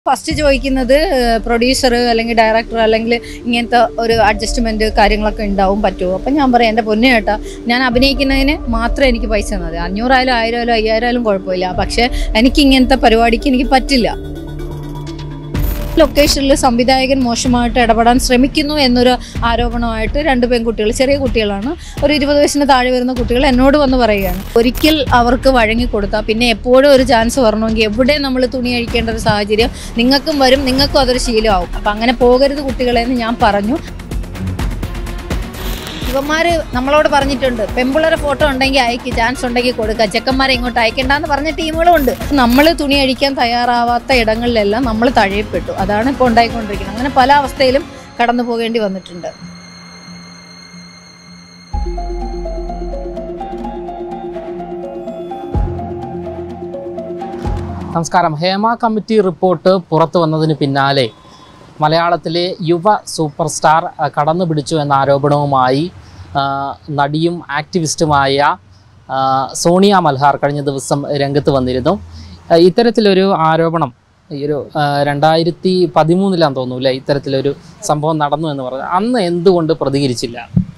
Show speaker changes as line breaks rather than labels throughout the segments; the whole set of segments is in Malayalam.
ഫസ്റ്റ് ചോദിക്കുന്നത് പ്രൊഡ്യൂസർ അല്ലെങ്കിൽ ഡയറക്ടർ അല്ലെങ്കിൽ ഇങ്ങനത്തെ ഒരു അഡ്ജസ്റ്റ്മെന്റ് കാര്യങ്ങളൊക്കെ ഉണ്ടാവും പറ്റുമോ അപ്പം ഞാൻ പറയാം എൻ്റെ പൊന്നു ചേട്ടാ ഞാൻ അഭിനയിക്കുന്നതിന് മാത്രമേ എനിക്ക് പൈസ തന്നത് അഞ്ഞൂറായാലും ആയിരം ആയാലും അയ്യായിരം ആയാലും കുഴപ്പമില്ല പക്ഷേ എനിക്ക് ഇങ്ങനത്തെ പരിപാടിക്ക് എനിക്ക് പറ്റില്ല ലൊക്കേഷനിൽ സംവിധായകൻ മോശമായിട്ട് ഇടപെടാൻ ശ്രമിക്കുന്നു എന്നൊരു ആരോപണമായിട്ട് രണ്ട് പെൺകുട്ടികൾ ചെറിയ കുട്ടികളാണ് ഒരു ഇരുപത് വയസ്സിന് താഴെ വരുന്ന കുട്ടികൾ എന്നോട് വന്ന് പറയുകയാണ് ഒരിക്കൽ അവർക്ക് വഴങ്ങി കൊടുത്താൽ പിന്നെ എപ്പോഴും ഒരു ചാൻസ് വരണമെങ്കിൽ എവിടെ നമ്മൾ തുണി അഴിക്കേണ്ട ഒരു സാഹചര്യം നിങ്ങൾക്കും വരും നിങ്ങൾക്കും അതൊരു ശീലമാവും അപ്പം അങ്ങനെ പോകരുത് കുട്ടികളെ എന്ന് ഞാൻ പറഞ്ഞു ഇവന്മാര് നമ്മളോട് പറഞ്ഞിട്ടുണ്ട് പെമ്പിള്ളേരെ ഫോട്ടോ ഉണ്ടെങ്കിൽ അയക്ക് ചാൻസ് ഉണ്ടെങ്കിൽ കൊടുക്കുക ചെക്കന്മാരെ ഇങ്ങോട്ട് അയക്കണ്ടെന്ന് പറഞ്ഞ ടീമുകളും ഉണ്ട് നമ്മൾ തുണി അഴിക്കാൻ തയ്യാറാവാത്ത ഇടങ്ങളിലെല്ലാം നമ്മൾ തഴയപ്പെട്ടു അതാണ് ഇപ്പോൾ ഉണ്ടായിക്കൊണ്ടിരിക്കുന്നത് അങ്ങനെ പല അവസ്ഥയിലും കടന്നു പോകേണ്ടി വന്നിട്ടുണ്ട്
നമസ്കാരം ഹേമ കമ്മിറ്റി റിപ്പോർട്ട് പുറത്തു വന്നതിന് പിന്നാലെ മലയാളത്തിലെ യുവ സൂപ്പർ സ്റ്റാർ ആ, കടന്നു പിടിച്ചു എന്ന ആരോപണവുമായി ആ, നടിയും ആക്ടിവിസ്റ്റുമായ ആ, സോണിയ മൽഹാർ കഴിഞ്ഞ ദിവസം രംഗത്ത് വന്നിരുന്നു ആ, ഇത്തരത്തിലൊരു ആരോപണം ഈ ഒരു ആ, രണ്ടായിരത്തി പതിമൂന്നിലാന്ന് തോന്നുന്നു അല്ലേ ഇത്തരത്തിലൊരു സംഭവം നടന്നു എന്ന് പറഞ്ഞു അന്ന് എന്തുകൊണ്ട് പ്രതികരിച്ചില്ല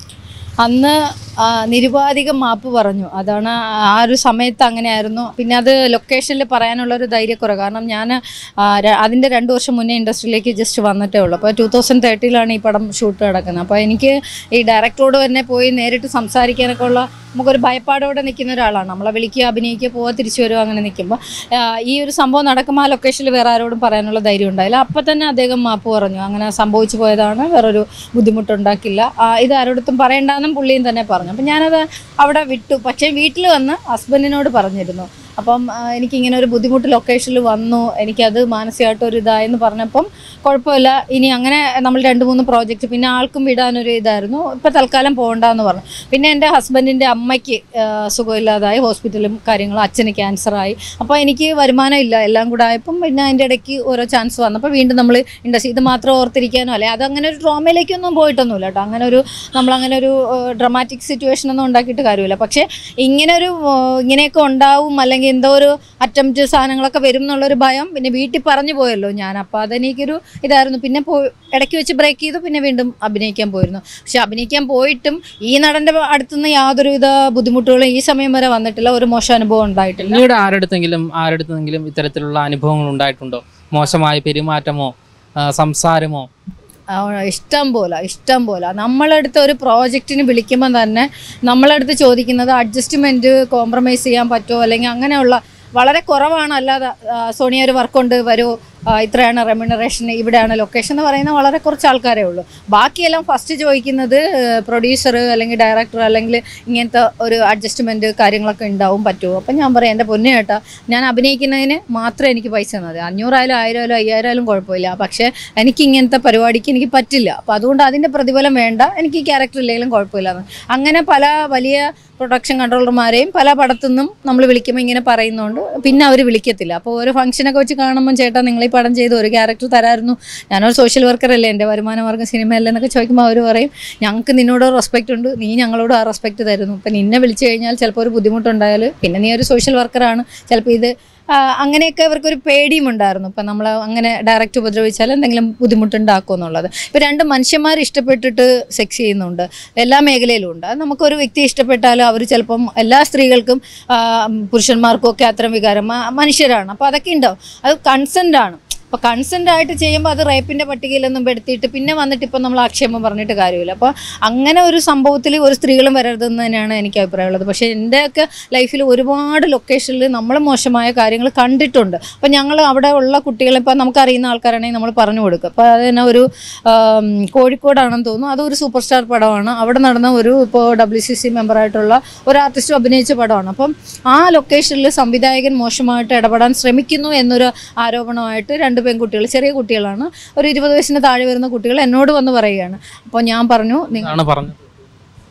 അന്ന് ആ, നിരുപാധികം മാപ്പ് പറഞ്ഞു അതാണ് ആ ഒരു സമയത്ത് അങ്ങനെയായിരുന്നു പിന്നെ അത് ലൊക്കേഷനിൽ പറയാനുള്ള ഒരു ധൈര്യക്കുറവ് കാരണം ഞാൻ അതിൻ്റെ രണ്ട് വർഷം മുന്നേ ഇൻഡസ്ട്രിയിലേക്ക് ജസ്റ്റ് വന്നിട്ടേ ഉള്ളൂ അപ്പോൾ ടൂ തൗസൻഡ് തേർട്ടിയിലാണ് ഈ പടം ഷൂട്ട് നടക്കുന്നത് അപ്പോൾ എനിക്ക് ഈ ഡയറക്ടറോട് തന്നെ പോയി നേരിട്ട് സംസാരിക്കാനൊക്കെ ഉള്ള നമുക്കൊരു ഭയപ്പാടോടെ നിൽക്കുന്ന ഒരാളാണ് നമ്മളെ വിളിക്കുക അഭിനയിക്കുക പോവുക തിരിച്ചു വരിക അങ്ങനെ നിൽക്കുമ്പോൾ ഈ ഒരു സംഭവം നടക്കുമ്പോൾ ആ ലൊക്കേഷനിൽ വേറെ ആരോടും പറയാനുള്ള ധൈര്യം ഉണ്ടായില്ല അപ്പം തന്നെ അദ്ദേഹം മാപ്പ് പറഞ്ഞു അങ്ങനെ സംഭവിച്ചു പോയതാണ് വേറൊരു ബുദ്ധിമുട്ടുണ്ടാക്കില്ല ആ, ഇത് ആരോടത്തും പറയണ്ടെന്നും പുള്ളിയും തന്നെ പറഞ്ഞു അപ്പം ഞാനത് അവിടെ വിട്ടു പക്ഷേ വീട്ടിൽ വന്ന് ഹസ്ബൻഡിനോട് പറഞ്ഞിരുന്നു അപ്പം ആ, എനിക്കിങ്ങനെ ഒരു ബുദ്ധിമുട്ട് ലൊക്കേഷനിൽ വന്നു എനിക്കത് മാനസികമായിട്ട് ഒരു ഇതായെന്ന് പറഞ്ഞപ്പം കുഴപ്പമില്ല ഇനി അങ്ങനെ നമ്മൾ രണ്ട് മൂന്ന് പ്രോജക്റ്റ് പിന്നെ ആൾക്കും വിടാനൊരു ഇതായിരുന്നു ഇപ്പം തൽക്കാലം പോകണ്ടെന്ന് പറഞ്ഞു പിന്നെ എൻ്റെ ഹസ്ബൻഡിൻ്റെ അമ്മയ്ക്ക് ആ, സുഖമില്ലാതായി ഹോസ്പിറ്റലും കാര്യങ്ങളും അച്ഛന് ക്യാൻസറായി അപ്പോൾ എനിക്ക് വരുമാനം ഇല്ല എല്ലാം കൂടെ ആയപ്പം പിന്നെ അതിൻ്റെ ഇടയ്ക്ക് ഓരോ ചാൻസ് വന്നപ്പോൾ വീണ്ടും നമ്മൾ ഇൻഡസ്ട്രി ഇത് മാത്രം ഓർത്തിരിക്കാനോ അല്ലെ അതങ്ങനെ ഒരു ട്രോമയിലേക്കൊന്നും പോയിട്ടൊന്നുമില്ല കേട്ടോ അങ്ങനെ ഒരു നമ്മളങ്ങനെ ഒരു ഡ്രമാറ്റിക് സിറ്റുവേഷൻ ഒന്നും ഉണ്ടാക്കിയിട്ട് കാര്യമില്ല പക്ഷേ ഇങ്ങനെ ഒരു ആ, ഇങ്ങനെയൊക്കെ ഉണ്ടാവും അല്ലെങ്കിൽ എന്തോ ഒരു അറ്റംപ്റ്റ് സാധനങ്ങളൊക്കെ വരും എന്നുള്ളൊരു ഭയം പിന്നെ വീട്ടിൽ പറഞ്ഞു പോയല്ലോ ഞാൻ അപ്പോൾ അതെനിക്കൊരു ഇതായിരുന്നു പിന്നെ പോ ഇടയ്ക്ക് വെച്ച് ബ്രേക്ക് ചെയ്തു പിന്നെ വീണ്ടും അഭിനയിക്കാൻ പോയിരുന്നു പക്ഷെ അഭിനയിക്കാൻ പോയിട്ടും ഈ നടൻ്റെ അടുത്തുനിന്ന് യാതൊരുവിധ ബുദ്ധിമുട്ടുകളും ഈ സമയം വരെ വന്നിട്ടില്ല ഒരു മോശം അനുഭവം ഉണ്ടായിട്ടില്ല
പിന്നീട് ആരുടെത്തെങ്കിലും ആരുടെത്തെങ്കിലും ഇത്തരത്തിലുള്ള അനുഭവങ്ങൾ ഉണ്ടായിട്ടുണ്ടോ മോശമായ പെരുമാറ്റമോ ആ, സംസാരമോ
ആ, ഇഷ്ടം പോലെ ഇഷ്ടം പോലെ നമ്മളടുത്ത് ഒരു പ്രോജക്റ്റിന് വിളിക്കുമ്പോൾ തന്നെ നമ്മളടുത്ത് ചോദിക്കുന്നത് അഡ്ജസ്റ്റ്മെൻറ്റ് കോംപ്രമൈസ് ചെയ്യാൻ പറ്റുമോ അല്ലെങ്കിൽ അങ്ങനെയുള്ള വളരെ കുറവാണ് അല്ലാതെ ആ, സോണിയ ഒരു വർക്കുണ്ട് വരൂ ആ, ഇത്രയാണ് റെമ്യൂണറേഷൻ ഇവിടെയാണ് ലൊക്കേഷൻ എന്ന് പറയുന്ന വളരെ കുറച്ച് ആൾക്കാരേ ഉള്ളൂ ബാക്കിയെല്ലാം ഫസ്റ്റ് ചോദിക്കുന്നത് പ്രൊഡ്യൂസർ അല്ലെങ്കിൽ ഡയറക്ടർ അല്ലെങ്കിൽ ഇങ്ങനത്തെ ഒരു അഡ്ജസ്റ്റ്മെൻറ്റ് കാര്യങ്ങളൊക്കെ ഉണ്ടാവും പറ്റുമോ അപ്പം ഞാൻ പറയാം എൻ്റെ പൊന്നു ചേട്ടാ ഞാൻ അഭിനയിക്കുന്നതിന് മാത്രമേ എനിക്ക് പൈസ തന്നത് അഞ്ഞൂറായാലും ആയിരം ആയാലും അയ്യായിരം ആയാലും കുഴപ്പമില്ല പക്ഷേ എനിക്ക് ഇങ്ങനത്തെ പരിപാടിക്ക് എനിക്ക് പറ്റില്ല അപ്പോൾ അതുകൊണ്ട് അതിൻ്റെ പ്രതിഫലം വേണ്ട എനിക്ക് ഈ ക്യാരക്ടർ ഇല്ലെങ്കിലും കുഴപ്പമില്ല എന്ന്. അങ്ങനെ പല വലിയ പ്രൊഡക്ഷൻ കൺട്രോളർമാരെയും പല പടത്തുനിന്നും നമ്മൾ വിളിക്കുമ്പോൾ ഇങ്ങനെ പറയുന്നതുകൊണ്ട് പിന്നെ അവർ വിളിക്കത്തില്ല അപ്പോൾ ഓരോ ഫംഗ്ഷനൊക്കെ വെച്ച് കാണുമ്പോൾ ചേട്ടാ നിങ്ങൾ ഈ പടം ചെയ്ത് ഒരു ക്യാരക്ടർ തരായിരുന്നു ഞാനൊരു സോഷ്യൽ വർക്കർ അല്ലേ എൻ്റെ വരുമാന മാർഗ്ഗം സിനിമയല്ലേ എന്നൊക്കെ ചോദിക്കുമ്പോൾ അവർ പറയും ഞങ്ങൾക്ക് നിന്നോട് റെസ്പെക്റ്റ് ഉണ്ട് നീ ഞങ്ങളോട് ആ റെസ്പെക്റ്റ് തരുന്നു ഇപ്പം നിന്നെ വിളിച്ചു കഴിഞ്ഞാൽ ചിലപ്പോൾ ഒരു ബുദ്ധിമുട്ടുണ്ടായാൽ പിന്നെ നീ ഒരു സോഷ്യൽ വർക്കറാണ് ചിലപ്പോൾ ഇത് ആ, അങ്ങനെയൊക്കെ അവർക്കൊരു പേടിയും ഉണ്ടായിരുന്നു ഇപ്പം നമ്മൾ അങ്ങനെ ഡയറക്റ്റ് ഉപദ്രവിച്ചാൽ എന്തെങ്കിലും ബുദ്ധിമുട്ടുണ്ടാക്കും എന്നുള്ളത് ഇപ്പം രണ്ട് മനുഷ്യന്മാർ ഇഷ്ടപ്പെട്ടിട്ട് സെക്സ് ചെയ്യുന്നുണ്ട് എല്ലാ മേഖലയിലും ഉണ്ട് അത് നമുക്കൊരു വ്യക്തി ഇഷ്ടപ്പെട്ടാലും അവർ ചിലപ്പം എല്ലാ സ്ത്രീകൾക്കും ആ, പുരുഷന്മാർക്കും ഒക്കെ അത്തരം വികാരം മ- മനുഷ്യരാണ് അപ്പോൾ അതൊക്കെ ഉണ്ടാവും അത് കൺസെൻ്റ് ആണ് അപ്പോൾ കൺസെൻ്റ് ആയിട്ട് ചെയ്യുമ്പോൾ അത് റേപ്പിൻ്റെ പട്ടികയിലൊന്നും പെടുത്തിയിട്ട് പിന്നെ വന്നിട്ട് ഇപ്പം നമ്മൾ ആക്ഷേപം പറഞ്ഞിട്ട് കാര്യമില്ല അപ്പോൾ അങ്ങനെ ഒരു സംഭവത്തിൽ ഒരു സ്ത്രീകളും വരരുതെന്ന് തന്നെയാണ് എനിക്ക് അഭിപ്രായമുള്ളത് പക്ഷേ എൻ്റെയൊക്കെ ലൈഫിൽ ഒരുപാട് ലൊക്കേഷനിൽ നമ്മൾ മോശമായ കാര്യങ്ങൾ കണ്ടിട്ടുണ്ട് അപ്പോൾ ഞങ്ങൾ അവിടെ ഉള്ള കുട്ടികളെ ഇപ്പോൾ നമുക്കറിയുന്ന ആൾക്കാരാണെങ്കിൽ നമ്മൾ പറഞ്ഞു കൊടുക്കുക അപ്പോൾ അത് തന്നെ ഒരു ആം, കോഴിക്കോടാണെന്ന് തോന്നുന്നു അതൊരു സൂപ്പർ സ്റ്റാർ പടമാണ് അവിടെ നടന്ന ഒരു ഇപ്പോൾ ഡബ്ല്യു സി സി മെമ്പറായിട്ടുള്ള ഒരു ആർട്ടിസ്റ്റ് അഭിനയിച്ച പടമാണ് അപ്പം ആ ലൊക്കേഷനിൽ സംവിധായകൻ മോശമായിട്ട് ഇടപെടാൻ ശ്രമിക്കുന്നു എന്നൊരു ആരോപണമായിട്ട് രണ്ട് പെൺകുട്ടികൾ ചെറിയ കുട്ടികളാണ് ഒരു ഇരുപത് വയസ്സിന് താഴെ വരുന്ന കുട്ടികൾ എന്നോട് വന്ന് പറയുകയാണ് അപ്പോൾ ഞാൻ പറഞ്ഞു നിങ്ങൾ
ആണ് പറഞ്ഞത്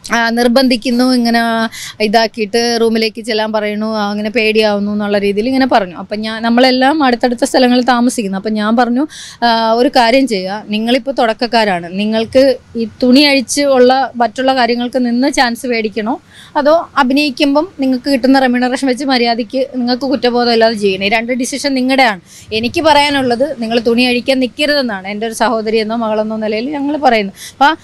ആ, നിർബന്ധിക്കുന്നു ഇങ്ങനെ ഇതാക്കിയിട്ട് റൂമിലേക്ക് ചെല്ലാൻ പറയുന്നു ആ, അങ്ങനെ പേടിയാവുന്നു എന്നുള്ള രീതിയിൽ ഇങ്ങനെ പറഞ്ഞു അപ്പം ഞാൻ നമ്മളെല്ലാം അടുത്തടുത്ത സ്ഥലങ്ങളിൽ താമസിക്കുന്നു അപ്പം ഞാൻ പറഞ്ഞു ആ, ഒരു കാര്യം ചെയ്യുക നിങ്ങളിപ്പോൾ തുടക്കക്കാരാണ് നിങ്ങൾക്ക് ഈ തുണി അഴിച്ച് ഉള്ള മറ്റുള്ള കാര്യങ്ങൾക്ക് നിന്ന് ചാൻസ് മേടിക്കണോ അതോ അഭിനയിക്കുമ്പം നിങ്ങൾക്ക് കിട്ടുന്ന റെമ്യൂണറേഷൻ വെച്ച് മര്യാദയ്ക്ക് നിങ്ങൾക്ക് കുറ്റബോധം ഇല്ലാതെ ചെയ്യണം ഈ രണ്ട് ഡിസിഷൻ നിങ്ങളുടെയാണ് എനിക്ക് പറയാനുള്ളത് നിങ്ങൾ തുണി അഴിക്കാൻ നിൽക്കരുതെന്നാണ് എൻ്റെ ഒരു സഹോദരി എന്നോ മകളെന്നോ നിലയിൽ ഞങ്ങൾ പറയുന്നു അപ്പം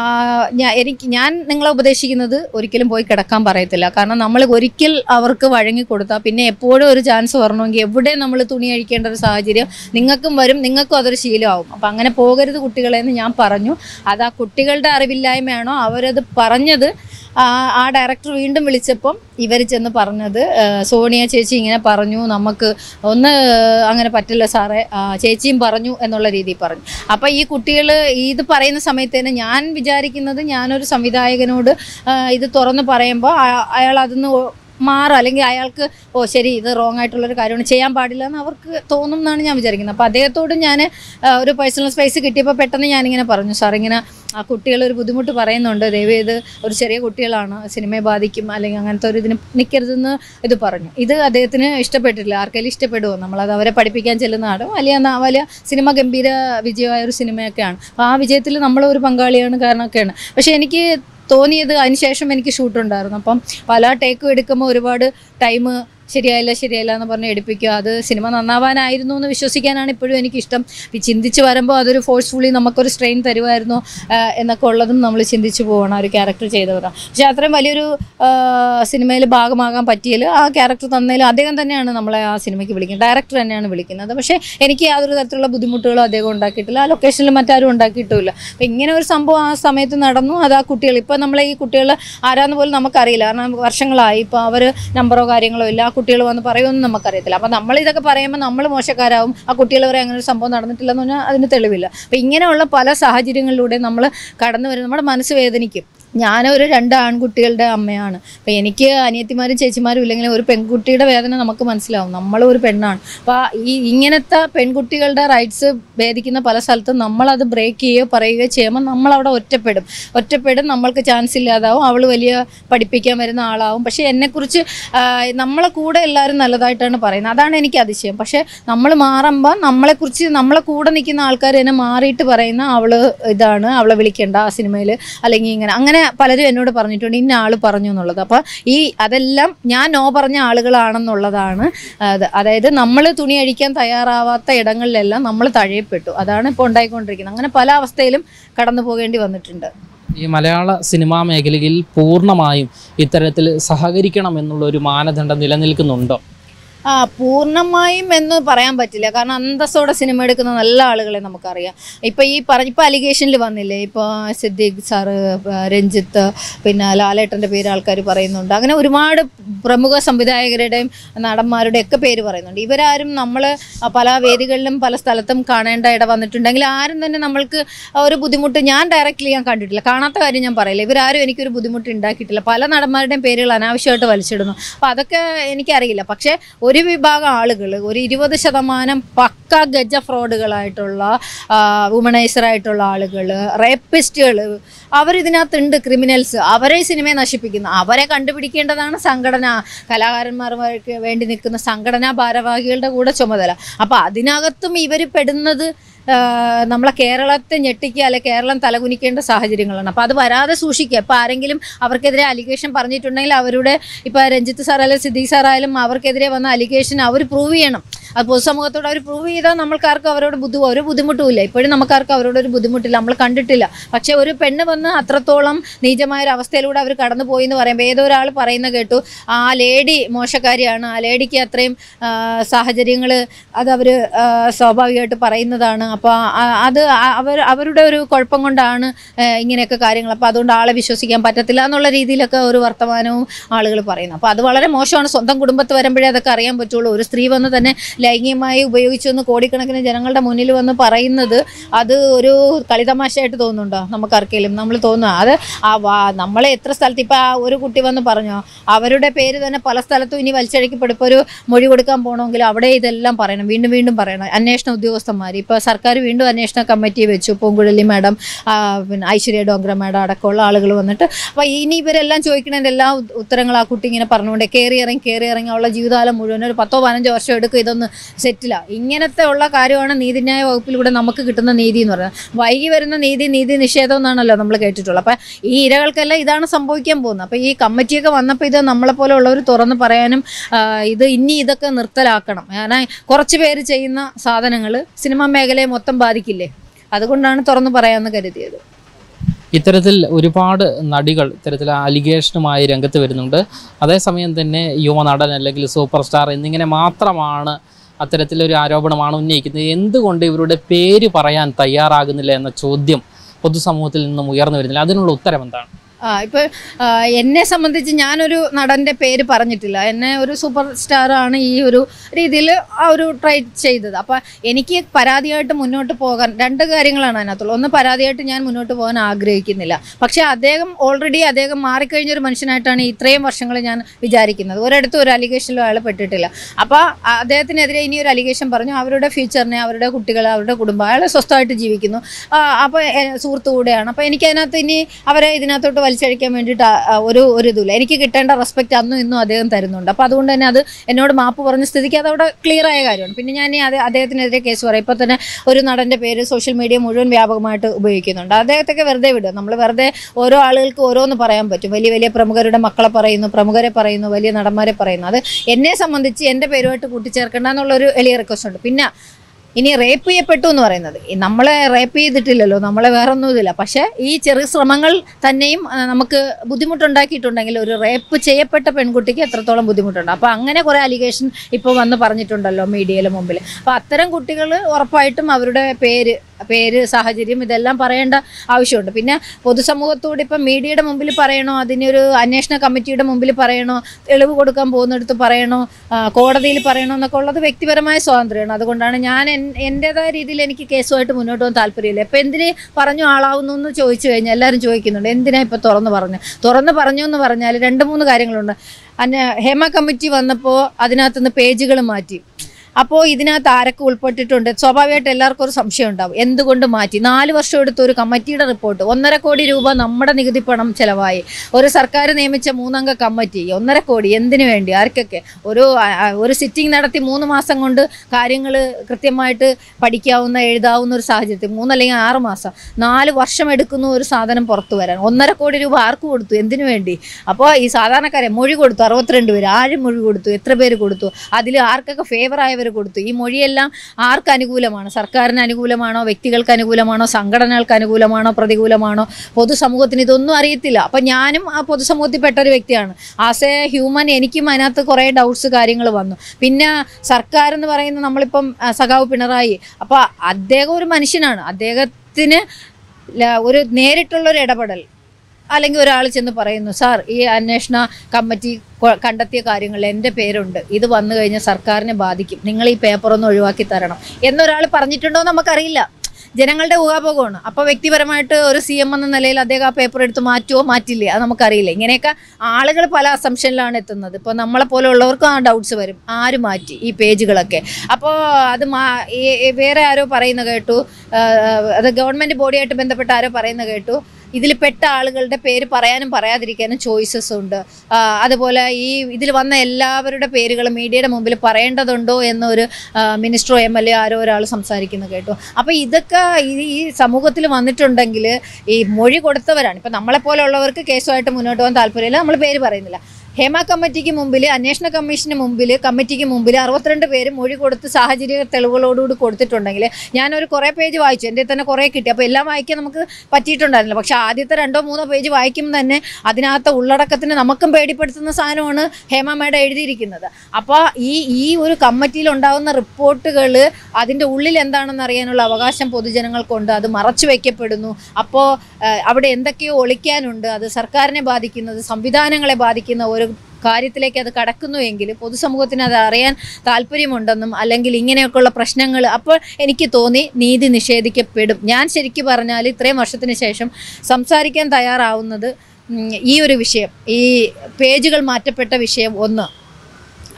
ഞാൻ എനിക്ക് ഞാൻ നിങ്ങളെ ഉപദേശിക്കുന്നത് ഒരിക്കലും പോയി കിടക്കാൻ പറയത്തില്ല കാരണം നമ്മൾ ഒരിക്കൽ അവർക്ക് വഴങ്ങി കൊടുത്താൽ പിന്നെ എപ്പോഴും ഒരു ചാൻസ് വരണമെങ്കിൽ എവിടെ നമ്മൾ തുണി അഴിക്കേണ്ട ഒരു സാഹചര്യം നിങ്ങൾക്കും വരും നിങ്ങൾക്കും അതൊരു ശീലമാവും അപ്പം അങ്ങനെ പോകരുത് കുട്ടികളെ എന്ന് ഞാൻ പറഞ്ഞു അത് ആ കുട്ടികളുടെ അറിവില്ലായ്മയാണോ അവരത് പറഞ്ഞത് ആ ആ ഡയറക്ടർ വീണ്ടും വിളിച്ചപ്പം ഇവർ ചെന്ന് പറഞ്ഞത് ആ, സോണിയ ചേച്ചി ഇങ്ങനെ പറഞ്ഞു നമുക്ക് ഒന്ന് അങ്ങനെ പറ്റില്ല സാറേ ആ, ചേച്ചിയും പറഞ്ഞു എന്നുള്ള രീതിയിൽ പറഞ്ഞു അപ്പം ഈ കുട്ടികൾ ഇത് പറയുന്ന സമയത്ത് തന്നെ ഞാൻ വിചാരിക്കുന്നത് ഞാനൊരു സംവിധായകനോട് ആ, ഇത് തുറന്ന് പറയുമ്പോൾ അയാൾ അതിന്ന് ഒ- മാറും അല്ലെങ്കിൽ അയാൾക്ക് ഓ ശരി ഇത് റോങ് ആയിട്ടുള്ളൊരു കാര്യമാണ് ചെയ്യാൻ പാടില്ല എന്ന് അവർക്ക് തോന്നും എന്നാണ് ഞാൻ വിചാരിക്കുന്നത് അപ്പോൾ അദ്ദേഹത്തോട് ഞാൻ ഒരു പേഴ്സണൽ സ്പേസ് കിട്ടിയപ്പോൾ പെട്ടെന്ന് ഞാനിങ്ങനെ പറഞ്ഞു സാർ ഇങ്ങനെ ആ കുട്ടികൾ ഒരു ബുദ്ധിമുട്ട് പറയുന്നുണ്ട് ദയവ് ഇത് ഒരു ചെറിയ കുട്ടികളാണ് സിനിമയെ ബാധിക്കും അല്ലെങ്കിൽ അങ്ങനത്തെ ഒരു ഇതിന് നിൽക്കരുതെന്ന് ഇത് പറഞ്ഞു ഇത് അദ്ദേഹത്തിന് ഇഷ്ടപ്പെട്ടിട്ടില്ല ആർക്കെങ്കിലും ഇഷ്ടപ്പെടുമോ നമ്മളത് അവരെ പഠിപ്പിക്കാൻ ചെല്ലുന്നതാണ് വലിയ ന- വലിയ സിനിമ ഗംഭീര വിജയമായ ഒരു സിനിമയൊക്കെയാണ് അപ്പോൾ ആ വിജയത്തിൽ നമ്മളൊരു പങ്കാളിയാണ് കാരണമൊക്കെയാണ് പക്ഷേ എനിക്ക് തോന്നിയത് അതിനുശേഷം എനിക്ക് ഷൂട്ട് ഉണ്ടായിരുന്നു അപ്പം പല ടേക്കും എടുക്കുമ്പോൾ ഒരുപാട് ടൈം ശരിയായില്ല ശരിയായില്ല എന്ന് പറഞ്ഞ് എടുപ്പിക്കുക അത് സിനിമ നന്നാവാനായിരുന്നു എന്ന് വിശ്വസിക്കാനാണ് ഇപ്പോഴും എനിക്കിഷ്ടം ഈ ചിന്തിച്ച് വരുമ്പോൾ അതൊരു ഫോഴ്സ്ഫുള്ളി നമുക്കൊരു സ്ട്രെയിൻ തരുമായിരുന്നു ആഹ് എന്നൊക്കെ ഉള്ളതും നമ്മൾ ചിന്തിച്ച് പോകണം ആ ഒരു ക്യാരക്ടർ ചെയ്തവരാണ് പക്ഷെ അത്രയും വലിയൊരു സിനിമയിൽ ഭാഗമാകാൻ പറ്റിയതിൽ ആ ക്യാരക്ടർ തന്നതിൽ അദ്ദേഹം തന്നെയാണ് നമ്മളെ ആ സിനിമയ്ക്ക് വിളിക്കുന്നത് ഡയറക്ടർ തന്നെയാണ് വിളിക്കുന്നത് പക്ഷേ എനിക്ക് യാതൊരു തരത്തിലുള്ള ബുദ്ധിമുട്ടുകളും അദ്ദേഹം ഉണ്ടാക്കിയിട്ടില്ല ആ ലൊക്കേഷനിൽ മറ്റാരും ഉണ്ടാക്കിയിട്ടുമില്ല അപ്പം ഇങ്ങനെ ഒരു സംഭവം ആ സമയത്ത് നടന്നു അത് ആ കുട്ടികൾ ഇപ്പം നമ്മളെ ഈ കുട്ടികൾ ആരാന്ന് പോലും നമുക്കറിയില്ല കാരണം വർഷങ്ങളായി ഇപ്പോൾ അവർ നമ്പറോ കാര്യങ്ങളോ ഇല്ല ആ കുട്ടികൾ വന്ന് പറയുമെന്ന് നമുക്കറിയത്തില്ല അപ്പം നമ്മൾ ഇതൊക്കെ പറയുമ്പോൾ നമ്മൾ മോശക്കാരാവും ആ കുട്ടികൾ വരെ അങ്ങനെ ഒരു സംഭവം നടന്നിട്ടില്ലെന്ന് പറഞ്ഞാൽ അതിന് തെളിവില്ല അപ്പം ഇങ്ങനെയുള്ള പല സാഹചര്യങ്ങളിലൂടെ നമ്മൾ കടന്നു വരും നമ്മുടെ മനസ്സ് വേദനിക്കും ഞാനൊരു രണ്ട് ആൺകുട്ടികളുടെ അമ്മയാണ് അപ്പം എനിക്ക് അനിയത്തിമാരും ചേച്ചിമാരും ഇല്ലെങ്കിൽ ഒരു പെൺകുട്ടിയുടെ വേദന നമുക്ക് മനസ്സിലാവും നമ്മളും ഒരു പെണ്ണാണ് അപ്പോൾ ഈ ഇങ്ങനത്തെ പെൺകുട്ടികളുടെ റൈറ്റ്സ് ഭേദിക്കുന്ന പല സ്ഥലത്തും നമ്മളത് ബ്രേക്ക് ചെയ്യുകയോ പറയുകയോ ചെയ്യുമ്പോൾ നമ്മളവിടെ ഒറ്റപ്പെടും ഒറ്റപ്പെടും നമ്മൾക്ക് ചാൻസ് ഇല്ലാതാവും അവൾ വലിയ പഠിപ്പിക്കാൻ വരുന്ന ആളാവും പക്ഷേ എന്നെക്കുറിച്ച് ആ, നമ്മളെ കൂടെ എല്ലാവരും നല്ലതായിട്ടാണ് പറയുന്നത് അതാണ് എനിക്ക് അതിശയം പക്ഷേ നമ്മൾ മാറുമ്പോൾ നമ്മളെക്കുറിച്ച് നമ്മളെ കൂടെ നിൽക്കുന്ന ആൾക്കാർ തന്നെ മാറിയിട്ട് പറയുന്ന അവള് ഇതാണ് അവളെ വിളിക്കേണ്ട ആ സിനിമയിൽ അല്ലെങ്കിൽ ഇങ്ങനെ അങ്ങനെ പലരും എന്നോട് പറഞ്ഞിട്ടുണ്ട് ഇന്ന ആൾ പറഞ്ഞു എന്നുള്ളത് അപ്പോൾ ഈ അതെല്ലാം ഞാൻ നോ പറഞ്ഞ ആളുകളാണെന്നുള്ളതാണ് അത് അതായത് നമ്മൾ തുണി അഴിക്കാൻ തയ്യാറാവാത്ത ഇടങ്ങളിലെല്ലാം നമ്മൾ തഴയപ്പെട്ടു അതാണ് ഇപ്പോൾ ഉണ്ടായിക്കൊണ്ടിരിക്കുന്നത് അങ്ങനെ പല അവസ്ഥയിലും കടന്നു പോകേണ്ടി വന്നിട്ടുണ്ട്
ഈ മലയാള സിനിമാ മേഖലയിൽ പൂർണ്ണമായും ഇത്തരത്തിൽ സഹകരിക്കണം എന്നുള്ള ഒരു മാനദണ്ഡം നിലനിൽക്കുന്നുണ്ടോ
ആ പൂർണ്ണമായും എന്ന് പറയാൻ പറ്റില്ല കാരണം അന്തസ്സോടെ സിനിമ എടുക്കുന്ന നല്ല ആളുകളെ നമുക്കറിയാം ഇപ്പം ഈ പറഞ്ഞ ഇപ്പം അലിഗേഷനിൽ വന്നില്ലേ ഇപ്പോൾ സിദ്ദീഖ് സാറ് ആ, രഞ്ജിത്ത് പിന്നെ ലാലേട്ടൻ്റെ പേര് ആൾക്കാർ പറയുന്നുണ്ട് അങ്ങനെ ഒരുപാട് പ്രമുഖ സംവിധായകരുടെയും നടന്മാരുടെയും ഒക്കെ പേര് പറയുന്നുണ്ട് ഇവരാരും നമ്മൾ പല വേദികളിലും പല സ്ഥലത്തും കാണേണ്ട ഇട വന്നിട്ടുണ്ടെങ്കിൽ ആരും തന്നെ നമ്മൾക്ക് ഒരു ബുദ്ധിമുട്ട് ഞാൻ ഡയറക്റ്റ്ലി ഞാൻ കണ്ടിട്ടില്ല കാണാത്ത കാര്യം ഞാൻ പറയില്ല ഇവരാരും എനിക്കൊരു ബുദ്ധിമുട്ട് ഉണ്ടാക്കിയിട്ടില്ല പല നടന്മാരുടെയും പേരുകൾ അനാവശ്യമായിട്ട് വലിച്ചിടുന്നു അപ്പോൾ അതൊക്കെ എനിക്കറിയില്ല പക്ഷേ ഒരു വിഭാഗം ആളുകൾ ഒരു ഇരുപത് ശതമാനം പക്ക ഗജ ഫ്രോഡുകളായിട്ടുള്ള വുമണൈസർ ആയിട്ടുള്ള ആളുകൾ റേപ്പിസ്റ്റുകൾ അവരിതിനകത്തുണ്ട് ക്രിമിനൽസ് അവരെ ഈ സിനിമയെ നശിപ്പിക്കുന്നു അവരെ കണ്ടുപിടിക്കേണ്ടതാണ് സംഘടന കലാകാരന്മാർക്ക് വേണ്ടി നിൽക്കുന്ന സംഘടനാ ഭാരവാഹികളുടെ കൂടെ ചുമതല അപ്പോൾ അതിനകത്തും ഇവർ പെടുന്നത് ആ, നമ്മളെ കേരളത്തെ ഞെട്ടിക്കുക അല്ലെ കേരളം തലകുനിക്കേണ്ട സാഹചര്യങ്ങളാണ് അപ്പോൾ അത് വരാതെ സൂക്ഷിക്കുക ഇപ്പോൾ ആരെങ്കിലും അവർക്കെതിരെ അലിഗേഷൻ പറഞ്ഞിട്ടുണ്ടെങ്കിൽ അവരുടെ ഇപ്പോൾ രഞ്ജിത്ത് സാറായാലും സിദ്ദീഖ് സാറായാലും അവർക്കെതിരെ വന്ന അലിഗേഷൻ അവർ പ്രൂവ് ചെയ്യണം അത് പൊതുസമൂഹത്തോട് അവർ പ്രൂവ് ചെയ്താൽ നമ്മൾക്കാർക്കും അവരോട് ബുദ്ധി ഒരു ബുദ്ധിമുട്ടുമില്ല ഇപ്പോഴും നമുക്കാർക്കും അവരോട് ഒരു ബുദ്ധിമുട്ടില്ല നമ്മൾ കണ്ടിട്ടില്ല പക്ഷേ ഒരു പെണ്ണ് വന്ന് അത്രത്തോളം നീചമായ ഒരു അവസ്ഥയിലൂടെ അവർ കടന്നു പോയി എന്ന് പറയുമ്പോൾ ഏതോ ഒരാൾ പറയുന്ന കേട്ടു ആ ലേഡി മോശക്കാരിയാണ് ആ ലേഡിക്ക് അത്രയും സാഹചര്യങ്ങൾ അത് അവർ സ്വാഭാവികമായിട്ട് പറയുന്നതാണ് അപ്പോൾ അത് ആ- അവർ അവരുടെ ഒരു കുഴപ്പം കൊണ്ടാണ് ആ, ഇങ്ങനെയൊക്കെ കാര്യങ്ങൾ അപ്പോൾ അതുകൊണ്ട് ആളെ വിശ്വസിക്കാൻ പറ്റത്തില്ല എന്നുള്ള രീതിയിലൊക്കെ ഒരു വർത്തമാനവും ആളുകൾ പറയുന്നു അപ്പോൾ അത് വളരെ മോശമാണ് സ്വന്തം കുടുംബത്ത് വരുമ്പോഴേ അതൊക്കെ അറിയാൻ പറ്റുള്ളൂ ഒരു സ്ത്രീ വന്ന് തന്നെ ലൈംഗികമായി ഉപയോഗിച്ചു എന്ന് കോടിക്കണക്കിന് ജനങ്ങളുടെ മുന്നിൽ വന്ന് പറയുന്നത് അത് ഒരു കളിതമാശയായിട്ട് തോന്നുന്നുണ്ടോ നമുക്കാർക്കെങ്കിലും നമ്മൾ തോന്നുക അത് ആ വാ- നമ്മളെ എത്ര സ്ഥലത്ത് ഇപ്പം ആ ഒരു കുട്ടി വന്ന് പറഞ്ഞോ അവരുടെ പേര് തന്നെ പല സ്ഥലത്തും ഇനി വലിച്ചഴിക്കപ്പെടും ഇപ്പോൾ ഒരു മൊഴി കൊടുക്കാൻ പോകണമെങ്കിൽ അവിടെ ഇതെല്ലാം പറയണം വീണ്ടും വീണ്ടും പറയണം അന്വേഷണ ഉദ്യോഗസ്ഥന്മാർ ഇപ്പോൾ സർക്കാർ സർക്കാർ വീണ്ടും അന്വേഷണ കമ്മിറ്റി വെച്ചു പൂങ്കുഴലി മാഡം ആ, പിന്നെ ഐശ്വര്യ ഡോഗ്ര മാഡം അടക്കമുള്ള ആളുകൾ വന്നിട്ട് അപ്പോൾ ഇനി ഇവരെല്ലാം ചോദിക്കുന്നതിൻ്റെ എല്ലാ ഉ- ഉത്തരങ്ങൾ ആ കുട്ടി ഇങ്ങനെ പറഞ്ഞുകൊണ്ട് കയറി ഇറങ്ങി കയറി ഇറങ്ങി ഉള്ള ജീവിതകാലം മുഴുവൻ ഒരു പത്തോ പതിനഞ്ചോ വർഷം എടുക്കും ഇതൊന്ന് സെറ്റിലാണ് ഇങ്ങനത്തെ ഉള്ള കാര്യമാണ് നീതിന്യായ വകുപ്പിലൂടെ നമുക്ക് കിട്ടുന്ന നീതി എന്ന് പറയുന്നത് വൈകി വരുന്ന നീതി നീതി നിഷേധം എന്നാണല്ലോ നമ്മൾ കേട്ടിട്ടുള്ളത് അപ്പം ഈ ഇരകൾക്കെല്ലാം ഇതാണ് സംഭവിക്കാൻ പോകുന്നത് അപ്പോൾ ഈ കമ്മിറ്റിയൊക്കെ വന്നപ്പോൾ ഇത് നമ്മളെപ്പോലെ ഉള്ളവർ തുറന്ന് പറയാനും ആ, ഇത് ഇനി ഇതൊക്കെ നിർത്തലാക്കണം കാരണം കുറച്ച് പേര് ചെയ്യുന്ന സാധനങ്ങൾ സിനിമാ മേഖലയെ മൊത്തം ബാധിക്കില്ലേ അതുകൊണ്ടാണ് തുറന്ന് പറയാമെന്ന് കരുതിയത്
ഇത്തരത്തിൽ ഒരുപാട് നടികൾ ഇത്തരത്തിൽ അലിഗേഷനുമായി രംഗത്ത് വരുന്നുണ്ട് അതേസമയം തന്നെ യുവനടൻ അല്ലെങ്കിൽ സൂപ്പർ സ്റ്റാർ എന്നിങ്ങനെ മാത്രമാണ് അത്തരത്തിലൊരു ആരോപണമാണ് ഉന്നയിക്കുന്നത് എന്തുകൊണ്ട് ഇവരുടെ പേര് പറയാൻ തയ്യാറാകുന്നില്ല എന്ന ചോദ്യം പൊതുസമൂഹത്തിൽ നിന്നും ഉയർന്നു വരുന്നില്ല അതിനുള്ള ഉത്തരം എന്താണ്
ആ ഇപ്പോൾ എന്നെ സംബന്ധിച്ച് ഞാനൊരു നടൻ്റെ പേര് പറഞ്ഞിട്ടില്ല എന്നെ ഒരു സൂപ്പർ സ്റ്റാർ ആണ് ഈ ഒരു രീതിയിൽ ആ ഒരു ട്രൈ ചെയ്തത് അപ്പോൾ എനിക്ക് പരാതിയായിട്ട് മുന്നോട്ട് പോകാൻ രണ്ട് കാര്യങ്ങളാണ് അതിനകത്തുള്ളത് ഒന്ന് പരാതിയായിട്ട് ഞാൻ മുന്നോട്ട് പോകാൻ ആഗ്രഹിക്കുന്നില്ല പക്ഷേ അദ്ദേഹം ഓൾറെഡി അദ്ദേഹം മാറിക്കഴിഞ്ഞ ഒരു മനുഷ്യനായിട്ടാണ് ഇത്രയും വർഷങ്ങൾ ഞാൻ വിചാരിക്കുന്നത് ഒരിടത്തും ഒരു അലിഗേഷനിലും അയാൾ പെട്ടിട്ടില്ല അപ്പോൾ അദ്ദേഹത്തിനെതിരെ ഇനി ഒരു അലിഗേഷൻ പറഞ്ഞു അവരുടെ ഫ്യൂച്ചറിനെ അവരുടെ കുട്ടികളെ അവരുടെ കുടുംബം അയാൾ സ്വസ്ഥമായിട്ട് ജീവിക്കുന്നു അപ്പോൾ സുഹൃത്തു കൂടെയാണ് അപ്പോൾ എനിക്ക് അതിനകത്ത് ഇനി അവരെ ഇതിനകത്തോട്ട് വലിച്ചഴിക്കാൻ വേണ്ടിയിട്ട് ആ- ആ ഒരു ഒരു ഇതുമില്ല എനിക്ക് കിട്ടേണ്ട റെസ്പെക്റ്റ് അന്നും ഇന്നും അദ്ദേഹം തരുന്നുണ്ട് അപ്പോൾ അതുകൊണ്ട് തന്നെ അത് എന്നോട് മാപ്പ് പറഞ്ഞ സ്ഥിതിക്ക് അതവിടെ ക്ലിയർ ആയ കാര്യമാണ് പിന്നെ ഞാൻ ഇനി അത് അദ്ദേഹത്തിനെതിരെ കേസ് പറയും ഇപ്പോൾ തന്നെ ഒരു നടൻ്റെ പേര് സോഷ്യൽ മീഡിയ മുഴുവൻ വ്യാപകമായിട്ട് ഉപയോഗിക്കുന്നുണ്ട് അദ്ദേഹത്തൊക്കെ വെറുതെ വിടുക നമ്മൾ വെറുതെ ഓരോ ആളുകൾക്ക് ഓരോന്ന് പറയാൻ പറ്റും വലിയ വലിയ പ്രമുഖരുടെ മക്കളെ പറയുന്നു പ്രമുഖരെ പറയുന്നു വലിയ നടന്മാരെ പറയുന്നു അത് എന്നെ സംബന്ധിച്ച് എൻ്റെ പേരുമായിട്ട് കൂട്ടിച്ചേർക്കേണ്ട എന്നുള്ളൊരു എളിയ റിക്വസ്റ്റ് ഉണ്ട് പിന്നെ ഇനി റേപ്പ് ചെയ്യപ്പെട്ടു എന്ന് പറയുന്നത് ഈ നമ്മളെ റേപ്പ് ചെയ്തിട്ടില്ലല്ലോ നമ്മളെ വേറെ ഒന്നും ഇതില്ല പക്ഷേ ഈ ചെറിയ ശ്രമങ്ങൾ തന്നെയും ആ, നമുക്ക് ബുദ്ധിമുട്ടുണ്ടാക്കിയിട്ടുണ്ടെങ്കിൽ ഒരു റേപ്പ് ചെയ്യപ്പെട്ട പെൺകുട്ടിക്ക് എത്രത്തോളം ബുദ്ധിമുട്ടുണ്ട് അപ്പോൾ അങ്ങനെ കുറേ അലിഗേഷൻ ഇപ്പോൾ വന്ന് പറഞ്ഞിട്ടുണ്ടല്ലോ മീഡിയയിലെ മുമ്പിൽ അപ്പോൾ അത്തരം കുട്ടികൾ ഉറപ്പായിട്ടും അവരുടെ പേര് പേര് സാഹചര്യം ഇതെല്ലാം പറയേണ്ട ആവശ്യമുണ്ട് പിന്നെ പൊതുസമൂഹത്തോട് ഇപ്പം മീഡിയയുടെ മുമ്പിൽ പറയണോ അതിനൊരു അന്വേഷണ കമ്മിറ്റിയുടെ മുമ്പിൽ പറയണോ തെളിവ് കൊടുക്കാൻ പോകുന്നിടത്ത് പറയണോ ആ, കോടതിയിൽ പറയണോ എന്നൊക്കെ ഉള്ളത് വ്യക്തിപരമായ സ്വാതന്ത്ര്യമാണ് അതുകൊണ്ടാണ് ഞാൻ എൻ- എൻ്റെതായ രീതിയിൽ എനിക്ക് കേസുമായിട്ട് മുന്നോട്ട് പോകാൻ താല്പര്യമില്ല ഇപ്പം എന്തിന് പറഞ്ഞു ആളാവുന്നു എന്ന് ചോദിച്ചു കഴിഞ്ഞാൽ എല്ലാവരും ചോദിക്കുന്നുണ്ട് എന്തിനാ ഇപ്പോൾ തുറന്ന് പറഞ്ഞു തുറന്ന് പറഞ്ഞു എന്ന് പറഞ്ഞാൽ രണ്ട് മൂന്ന് കാര്യങ്ങളുണ്ട് അന്നെ ഹേമ കമ്മിറ്റി വന്നപ്പോൾ അതിനകത്തുനിന്ന് പേജുകൾ മാറ്റി അപ്പോൾ ഇതിനകത്ത് ആരൊക്കെ ഉൾപ്പെട്ടിട്ടുണ്ട് സ്വാഭാവികമായിട്ട് എല്ലാവർക്കും ഒരു സംശയം ഉണ്ടാവും എന്തുകൊണ്ട് മാറ്റി നാല് വർഷം എടുത്ത ഒരു കമ്മിറ്റിയുടെ റിപ്പോർട്ട് ഒന്നര കോടി രൂപ നമ്മുടെ നികുതി പണം ചെലവായി ഒരു സർക്കാർ നിയമിച്ച മൂന്നംഗ കമ്മിറ്റി ഒന്നര കോടി എന്തിനു വേണ്ടി ആർക്കൊക്കെ ഒരു ആ, ആ, ഒരു സിറ്റിംഗ് നടത്തി മൂന്ന് മാസം കൊണ്ട് കാര്യങ്ങൾ കൃത്യമായിട്ട് പഠിക്കാവുന്ന എഴുതാവുന്ന ഒരു സാഹചര്യത്തിൽ മൂന്നല്ലെങ്കിൽ ആറ് മാസം നാല് വർഷം എടുക്കുന്നു ഒരു സാധനം പുറത്തു വരാൻ ഒന്നര കോടി രൂപ ആർക്ക് കൊടുത്തു എന്തിനു വേണ്ടി അപ്പോൾ ഈ സാധാരണക്കാരെ മൊഴി കൊടുത്തു അറുപത്തിരണ്ട് പേര് ആര് മൊഴി കൊടുത്തു എത്ര പേര് കൊടുത്തു അതിൽ ആർക്കൊക്കെ ഫേവർ ആയവർ കൊടുത്തു ഈ മൊഴിയെല്ലാം ആർക്ക് അനുകൂലമാണ് സർക്കാരിന് അനുകൂലമാണോ വ്യക്തികൾക്ക് അനുകൂലമാണോ സംഘടനകൾക്ക് അനുകൂലമാണോ പ്രതികൂലമാണോ പൊതുസമൂഹത്തിന് ഇതൊന്നും അറിയത്തില്ല അപ്പം ഞാനും ആ പൊതുസമൂഹത്തിൽപ്പെട്ട ഒരു വ്യക്തിയാണ് ആസ് എ ഹ്യൂമൻ എനിക്കും അതിനകത്ത് കുറേ ഡൗട്ട്സ് കാര്യങ്ങൾ വന്നു പിന്നെ സർക്കാർ എന്ന് പറയുന്ന നമ്മളിപ്പം ആ, സഖാവ് പിണറായി അപ്പോൾ അദ്ദേഹം ഒരു മനുഷ്യനാണ് അദ്ദേഹത്തിന് ല- ഒരു നേരിട്ടുള്ള ഒരു ഇടപെടൽ അല്ലെങ്കിൽ ഒരാൾ ചെന്ന് പറയുന്നു സാർ ഈ അന്വേഷണ കമ്മിറ്റി കൊ- കണ്ടെത്തിയ കാര്യങ്ങളിൽ എൻ്റെ പേരുണ്ട് ഇത് വന്നു കഴിഞ്ഞാൽ സർക്കാരിനെ ബാധിക്കും നിങ്ങൾ ഈ പേപ്പർ ഒന്ന് ഒഴിവാക്കി തരണം എന്നൊരാൾ പറഞ്ഞിട്ടുണ്ടോ എന്ന് നമുക്കറിയില്ല ജനങ്ങളുടെ ഊഹാപോഹമാണ് അപ്പോൾ വ്യക്തിപരമായിട്ട് ഒരു സി എം എന്ന നിലയിൽ അദ്ദേഹം ആ പേപ്പർ എടുത്ത് മാറ്റുമോ മാറ്റില്ലേ അത് നമുക്കറിയില്ല ഇങ്ങനെയൊക്കെ ആളുകൾ പല അസംഷനിലാണ് എത്തുന്നത് ഇപ്പോൾ നമ്മളെ പോലെയുള്ളവർക്കും ആ ഡൗട്ട്സ് വരും ആര് മാറ്റി ഈ പേജുകളൊക്കെ അപ്പോൾ അത് മാ ഈ- ഈ വേറെ ആരോ പറയുന്ന കേട്ടു ആ, അത് ഗവൺമെൻറ് ബോഡിയായിട്ട് ബന്ധപ്പെട്ട ആരോ പറയുന്ന കേട്ടു ഇതിൽ പെട്ട ആളുകളുടെ പേര് പറയാനും പറയാതിരിക്കാനും ചോയ്സസ് ഉണ്ട് ആ, അതുപോലെ ഈ ഇതിൽ വന്ന എല്ലാവരുടെ പേരുകൾ മീഡിയയുടെ മുമ്പിൽ പറയേണ്ടതുണ്ടോ എന്നൊരു മിനിസ്റ്ററോ എം എൽ എ ആരോ ഒരാൾ സംസാരിക്കുന്നു കേട്ടു അപ്പോൾ ഇതൊക്കെ ഈ ഈ സമൂഹത്തിൽ വന്നിട്ടുണ്ടെങ്കിൽ ഈ മൊഴി കൊടുത്തവരാണ് ഇപ്പം നമ്മളെപ്പോലുള്ളവർക്ക് കേസുമായിട്ട് മുന്നോട്ട് പോകാൻ താല്പര്യമില്ല നമ്മൾ പേര് പറയുന്നില്ല ഹേമ കമ്മിറ്റിക്ക് മുമ്പിൽ അന്വേഷണ കമ്മീഷന് മുമ്പിൽ കമ്മിറ്റിക്ക് മുമ്പിൽ അറുപത്തിരണ്ട് പേര് മൊഴി കൊടുത്ത് സാഹചര്യ തെളിവുകളോടുകൂടി കൊടുത്തിട്ടുണ്ടെങ്കിൽ ഞാനൊരു കുറേ പേജ് വായിച്ചു എൻ്റെ തന്നെ കുറേ കിട്ടി അപ്പോൾ എല്ലാം വായിക്കാൻ നമുക്ക് പറ്റിയിട്ടുണ്ടായിരുന്നില്ല പക്ഷേ ആദ്യത്തെ രണ്ടോ മൂന്നോ പേജ് വായിക്കുമ്പോൾ തന്നെ അതിനകത്ത് ഉള്ളടക്കത്തിന് നമുക്കും പേടിപ്പെടുത്തുന്ന സാധനമാണ് ഹേമ മേഡം എഴുതിയിരിക്കുന്നത് അപ്പോൾ ഈ ഈ ഒരു കമ്മിറ്റിയിൽ ഉണ്ടാകുന്ന റിപ്പോർട്ടുകൾ അതിൻ്റെ ഉള്ളിൽ എന്താണെന്ന് അറിയാനുള്ള അവകാശം പൊതുജനങ്ങൾക്കുണ്ട് അത് മറച്ചു വയ്ക്കപ്പെടുന്നു അപ്പോൾ അവിടെ എന്തൊക്കെയോ ഒളിക്കാനുണ്ട് അത് സർക്കാരിനെ ബാധിക്കുന്നത് സംവിധാനങ്ങളെ ബാധിക്കുന്ന ഒരു കാര്യത്തിലേക്ക് അത് കടക്കുന്നു എങ്കിൽ പൊതുസമൂഹത്തിന് അത് അറിയാൻ താല്പര്യമുണ്ടെന്നും അല്ലെങ്കിൽ ഇങ്ങനെയൊക്കെയുള്ള പ്രശ്നങ്ങൾ അപ്പോൾ എനിക്ക് തോന്നി നീതി നിഷേധിക്കപ്പെടും ഞാൻ ശരിക്കും പറഞ്ഞാൽ ഇത്രയും വർഷത്തിന് ശേഷം സംസാരിക്കാൻ തയ്യാറാവുന്നത് ഉം, ഈ ഒരു വിഷയം ഈ പേജുകൾ മാറ്റപ്പെട്ട വിഷയം ഒന്ന്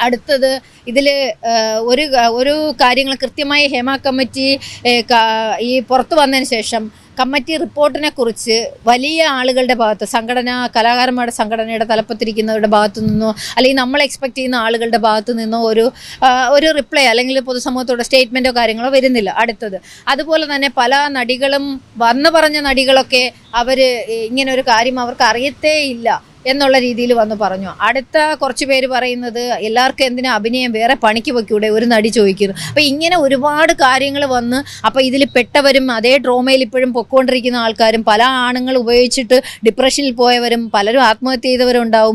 അടുത്തത് ഇതിൽ ഒരു ഒരു കാര്യങ്ങൾ കൃത്യമായി ഹേമ കമ്മിറ്റി ഏ, ക- ഈ പുറത്തു വന്നതിന് ശേഷം കമ്മിറ്റി റിപ്പോർട്ടിനെ കുറിച്ച് വലിയ ആളുകളുടെ ഭാഗത്ത് സംഘടന കലാകാരന്മാരുടെ സംഘടനയുടെ തലപ്പത്തിരിക്കുന്നവരുടെ ഭാഗത്തു നിന്നോ അല്ലെങ്കിൽ നമ്മൾ എക്സ്പെക്ട് ചെയ്യുന്ന ആളുകളുടെ ഭാഗത്തു നിന്നോ ഒരു ആ, ഒരു റിപ്ലൈ അല്ലെങ്കിൽ പൊതുസമൂഹത്തോടെ സ്റ്റേറ്റ്മെൻറ്റോ കാര്യങ്ങളോ വരുന്നില്ല അടുത്തത് അതുപോലെ തന്നെ പല നടികളും വന്നു പറഞ്ഞ നടികളൊക്കെ അവർ ഇങ്ങനെ ഒരു കാര്യം അവർക്ക് അറിയത്തേ ഇല്ല എന്നുള്ള രീതിയിൽ വന്ന് പറഞ്ഞു അടുത്ത കുറച്ച് പേര് പറയുന്നത് എല്ലാവർക്കും എന്തിനാ അഭിനയം വേറെ പണിക്ക് വെക്കൂടെ ഒരു നടി ചോദിക്കുന്നു അപ്പോൾ ഇങ്ങനെ ഒരുപാട് കാര്യങ്ങൾ വന്ന് അപ്പോൾ ഇതിൽ പെട്ടവരും അതേ ഡ്രോമയിൽ ഇപ്പോഴും പൊക്കോണ്ടിരിക്കുന്ന ആൾക്കാരും പല ആണുങ്ങൾ ഉപയോഗിച്ചിട്ട് ഡിപ്രഷനിൽ പോയവരും പലരും ആത്മഹത്യ ചെയ്തവരുണ്ടാവും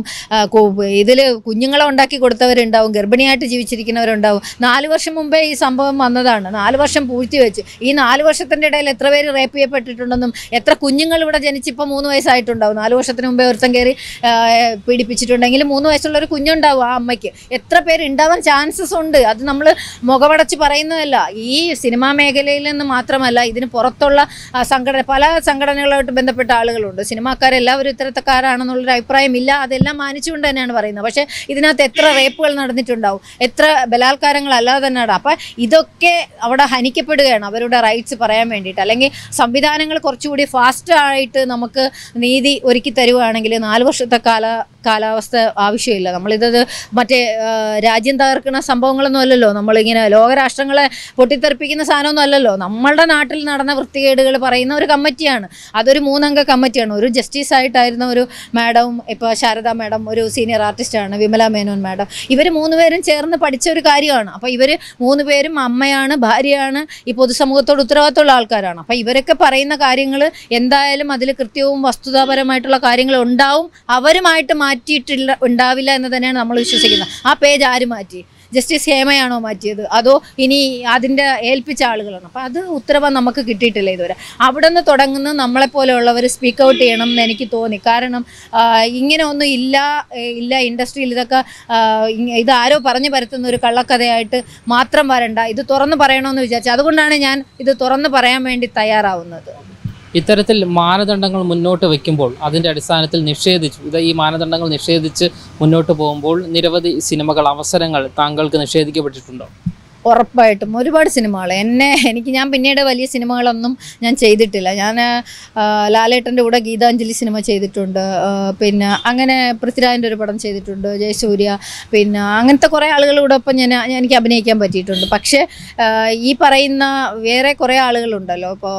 ഇതിൽ കുഞ്ഞുങ്ങളെ ഉണ്ടാക്കി കൊടുത്തവരുണ്ടാവും ഗർഭിണിയായിട്ട് ജീവിച്ചിരിക്കുന്നവരുണ്ടാവും നാല് വർഷം മുമ്പേ ഈ സംഭവം വന്നതാണ് നാല് വർഷം പൂഴ്ത്തി വെച്ച് ഈ നാല് വർഷത്തിൻ്റെ ഇടയിൽ എത്ര പേര് റേപ്പ് ചെയ്യപ്പെട്ടിട്ടുണ്ടെന്നും എത്ര കുഞ്ഞുങ്ങൾ ഇവിടെ ജനിച്ചിപ്പോൾ മൂന്ന് വയസ്സായിട്ടുണ്ടാവും നാല് വർഷത്തിന് മുമ്പേ ഒരുത്തൻ കയറി ആ, പീഡിപ്പിച്ചിട്ടുണ്ടെങ്കിൽ മൂന്ന് വയസ്സുള്ള ഒരു കുഞ്ഞുണ്ടാവും ആ അമ്മയ്ക്ക് എത്ര പേര് ഉണ്ടാവാൻ ചാൻസസ് ഉണ്ട് അത് നമ്മൾ മുഖമടച്ച് പറയുന്നതല്ല ഈ സിനിമാ മേഖലയിൽ നിന്ന് മാത്രമല്ല ഇതിന് പുറത്തുള്ള ആ, സംഘടന പല സംഘടനകളുമായിട്ട് ബന്ധപ്പെട്ട ആളുകളുണ്ട് സിനിമാക്കാരെല്ലാവരും ഇത്തരത്തക്കാരാണെന്നുള്ളൊരു അഭിപ്രായമില്ല അതെല്ലാം മാനിച്ചുകൊണ്ട് തന്നെയാണ് പറയുന്നത് പക്ഷേ ഇതിനകത്ത് എത്ര റേപ്പുകൾ നടന്നിട്ടുണ്ടാവും എത്ര ബലാത്കാരങ്ങൾ അല്ലാതെ തന്നെ നട- അപ്പം ഇതൊക്കെ അവിടെ ഹനിക്കപ്പെടുകയാണ് അവരുടെ റൈറ്റ്സ് പറയാൻ വേണ്ടിയിട്ട് അല്ലെങ്കിൽ സംവിധാനങ്ങൾ കുറച്ചുകൂടി ഫാസ്റ്റ് ആയിട്ട് നമുക്ക് നീതി ഒരുക്കി തരുവാണെങ്കിൽ നാല് വർഷത്തെ കാല കാലാവസ്ഥ ആവശ്യമില്ല നമ്മളിത് മറ്റേ ആ, രാജ്യം തകർക്കുന്ന സംഭവങ്ങളൊന്നും അല്ലല്ലോ നമ്മളിങ്ങനെ ലോകരാഷ്ട്രങ്ങളെ പൊട്ടിത്തെറിപ്പിക്കുന്ന സാധനമൊന്നും അല്ലല്ലോ നമ്മളുടെ നാട്ടിൽ നടന്ന വൃത്തികേടുകൾ പറയുന്ന ഒരു കമ്മിറ്റിയാണ് അതൊരു മൂന്നംഗ കമ്മിറ്റിയാണ് ഒരു ജസ്റ്റിസ് ആയിട്ടായിരുന്ന ഒരു മാഡവും ഇപ്പോൾ ശാരദ മാഡം ഒരു സീനിയർ ആർട്ടിസ്റ്റാണ് വിമല മേനോൻ മാഡം ഇവർ മൂന്നുപേരും ചേർന്ന് പഠിച്ച ഒരു കാര്യമാണ് അപ്പോൾ ഇവർ മൂന്നുപേരും അമ്മയാണ് ഭാര്യയാണ് ഈ പൊതുസമൂഹത്തോട് ഉത്തരവാദിത്തമുള്ള ആൾക്കാരാണ് അപ്പോൾ ഇവരൊക്കെ പറയുന്ന കാര്യങ്ങൾ എന്തായാലും അതിൽ കൃത്യവും വസ്തുതാപരമായിട്ടുള്ള കാര്യങ്ങൾ ഉണ്ടാവും അവരുമായിട്ട് മാറ്റിയിട്ടില്ല ഉണ്ടാവില്ല എന്ന് തന്നെയാണ് നമ്മൾ വിശ്വസിക്കുന്നത് ആ പേജ് ആര് മാറ്റി ജസ്റ്റിസ് ഹേമയാണോ മാറ്റിയത് അതോ ഇനി അതിൻ്റെ ഏൽപ്പിച്ച ആളുകളാണോ അപ്പോൾ അത് ഉത്തരവ് നമുക്ക് കിട്ടിയിട്ടില്ല ഇതുവരെ അവിടെ നിന്ന് തുടങ്ങുന്ന നമ്മളെപ്പോലെയുള്ളവർ സ്പീക്ക് ഔട്ട് ചെയ്യണം എന്ന് എനിക്ക് തോന്നി കാരണം ആ, ഇങ്ങനെ ഒന്നും ഇല്ല ഏ, ഇല്ല ഇൻഡസ്ട്രിയിൽ ഇതൊക്കെ ആ, ഇങ്ങ- ഇത് ആരോ പറഞ്ഞു പരത്തുന്ന ഒരു കള്ളക്കഥയായിട്ട് മാത്രം വരണ്ട ഇത് തുറന്ന് പറയണമെന്ന് വിചാരിച്ചു അതുകൊണ്ടാണ് ഞാൻ ഇത് തുറന്ന് പറയാൻ വേണ്ടി തയ്യാറാവുന്നത്
ഇത്തരത്തിൽ മാനദണ്ഡങ്ങൾ മുന്നോട്ട് വെക്കുമ്പോൾ അതിൻ്റെ അടിസ്ഥാനത്തിൽ നിഷേധിച്ചു ഇത് ഈ മാനദണ്ഡങ്ങൾ നിഷേധിച്ച് മുന്നോട്ട് പോകുമ്പോൾ നിരവധി സിനിമകൾ അവസരങ്ങൾ താങ്കൾക്ക് നിഷേധിക്കപ്പെട്ടിട്ടുണ്ടോ
ഉറപ്പായിട്ടും ഒരുപാട് സിനിമകൾ എന്നെ എനിക്ക് ഞാൻ പിന്നീട് വലിയ സിനിമകളൊന്നും ഞാൻ ചെയ്തിട്ടില്ല ഞാൻ ആ, ലാലേട്ടൻ്റെ കൂടെ ഗീതാഞ്ജലി സിനിമ ചെയ്തിട്ടുണ്ട് ആ, പിന്നെ അങ്ങനെ പൃഥ്വിരാജിൻ്റെ ഒരു പടം ചെയ്തിട്ടുണ്ട് ജയസൂര്യ പിന്നെ അങ്ങനത്തെ കുറേ ആളുകളുടെ ഒപ്പം ഞാൻ ഞാൻ- എനിക്ക് അഭിനയിക്കാൻ പറ്റിയിട്ടുണ്ട് പക്ഷേ ആ, ഈ പറയുന്ന വേറെ കുറേ ആളുകളുണ്ടല്ലോ ഇപ്പോൾ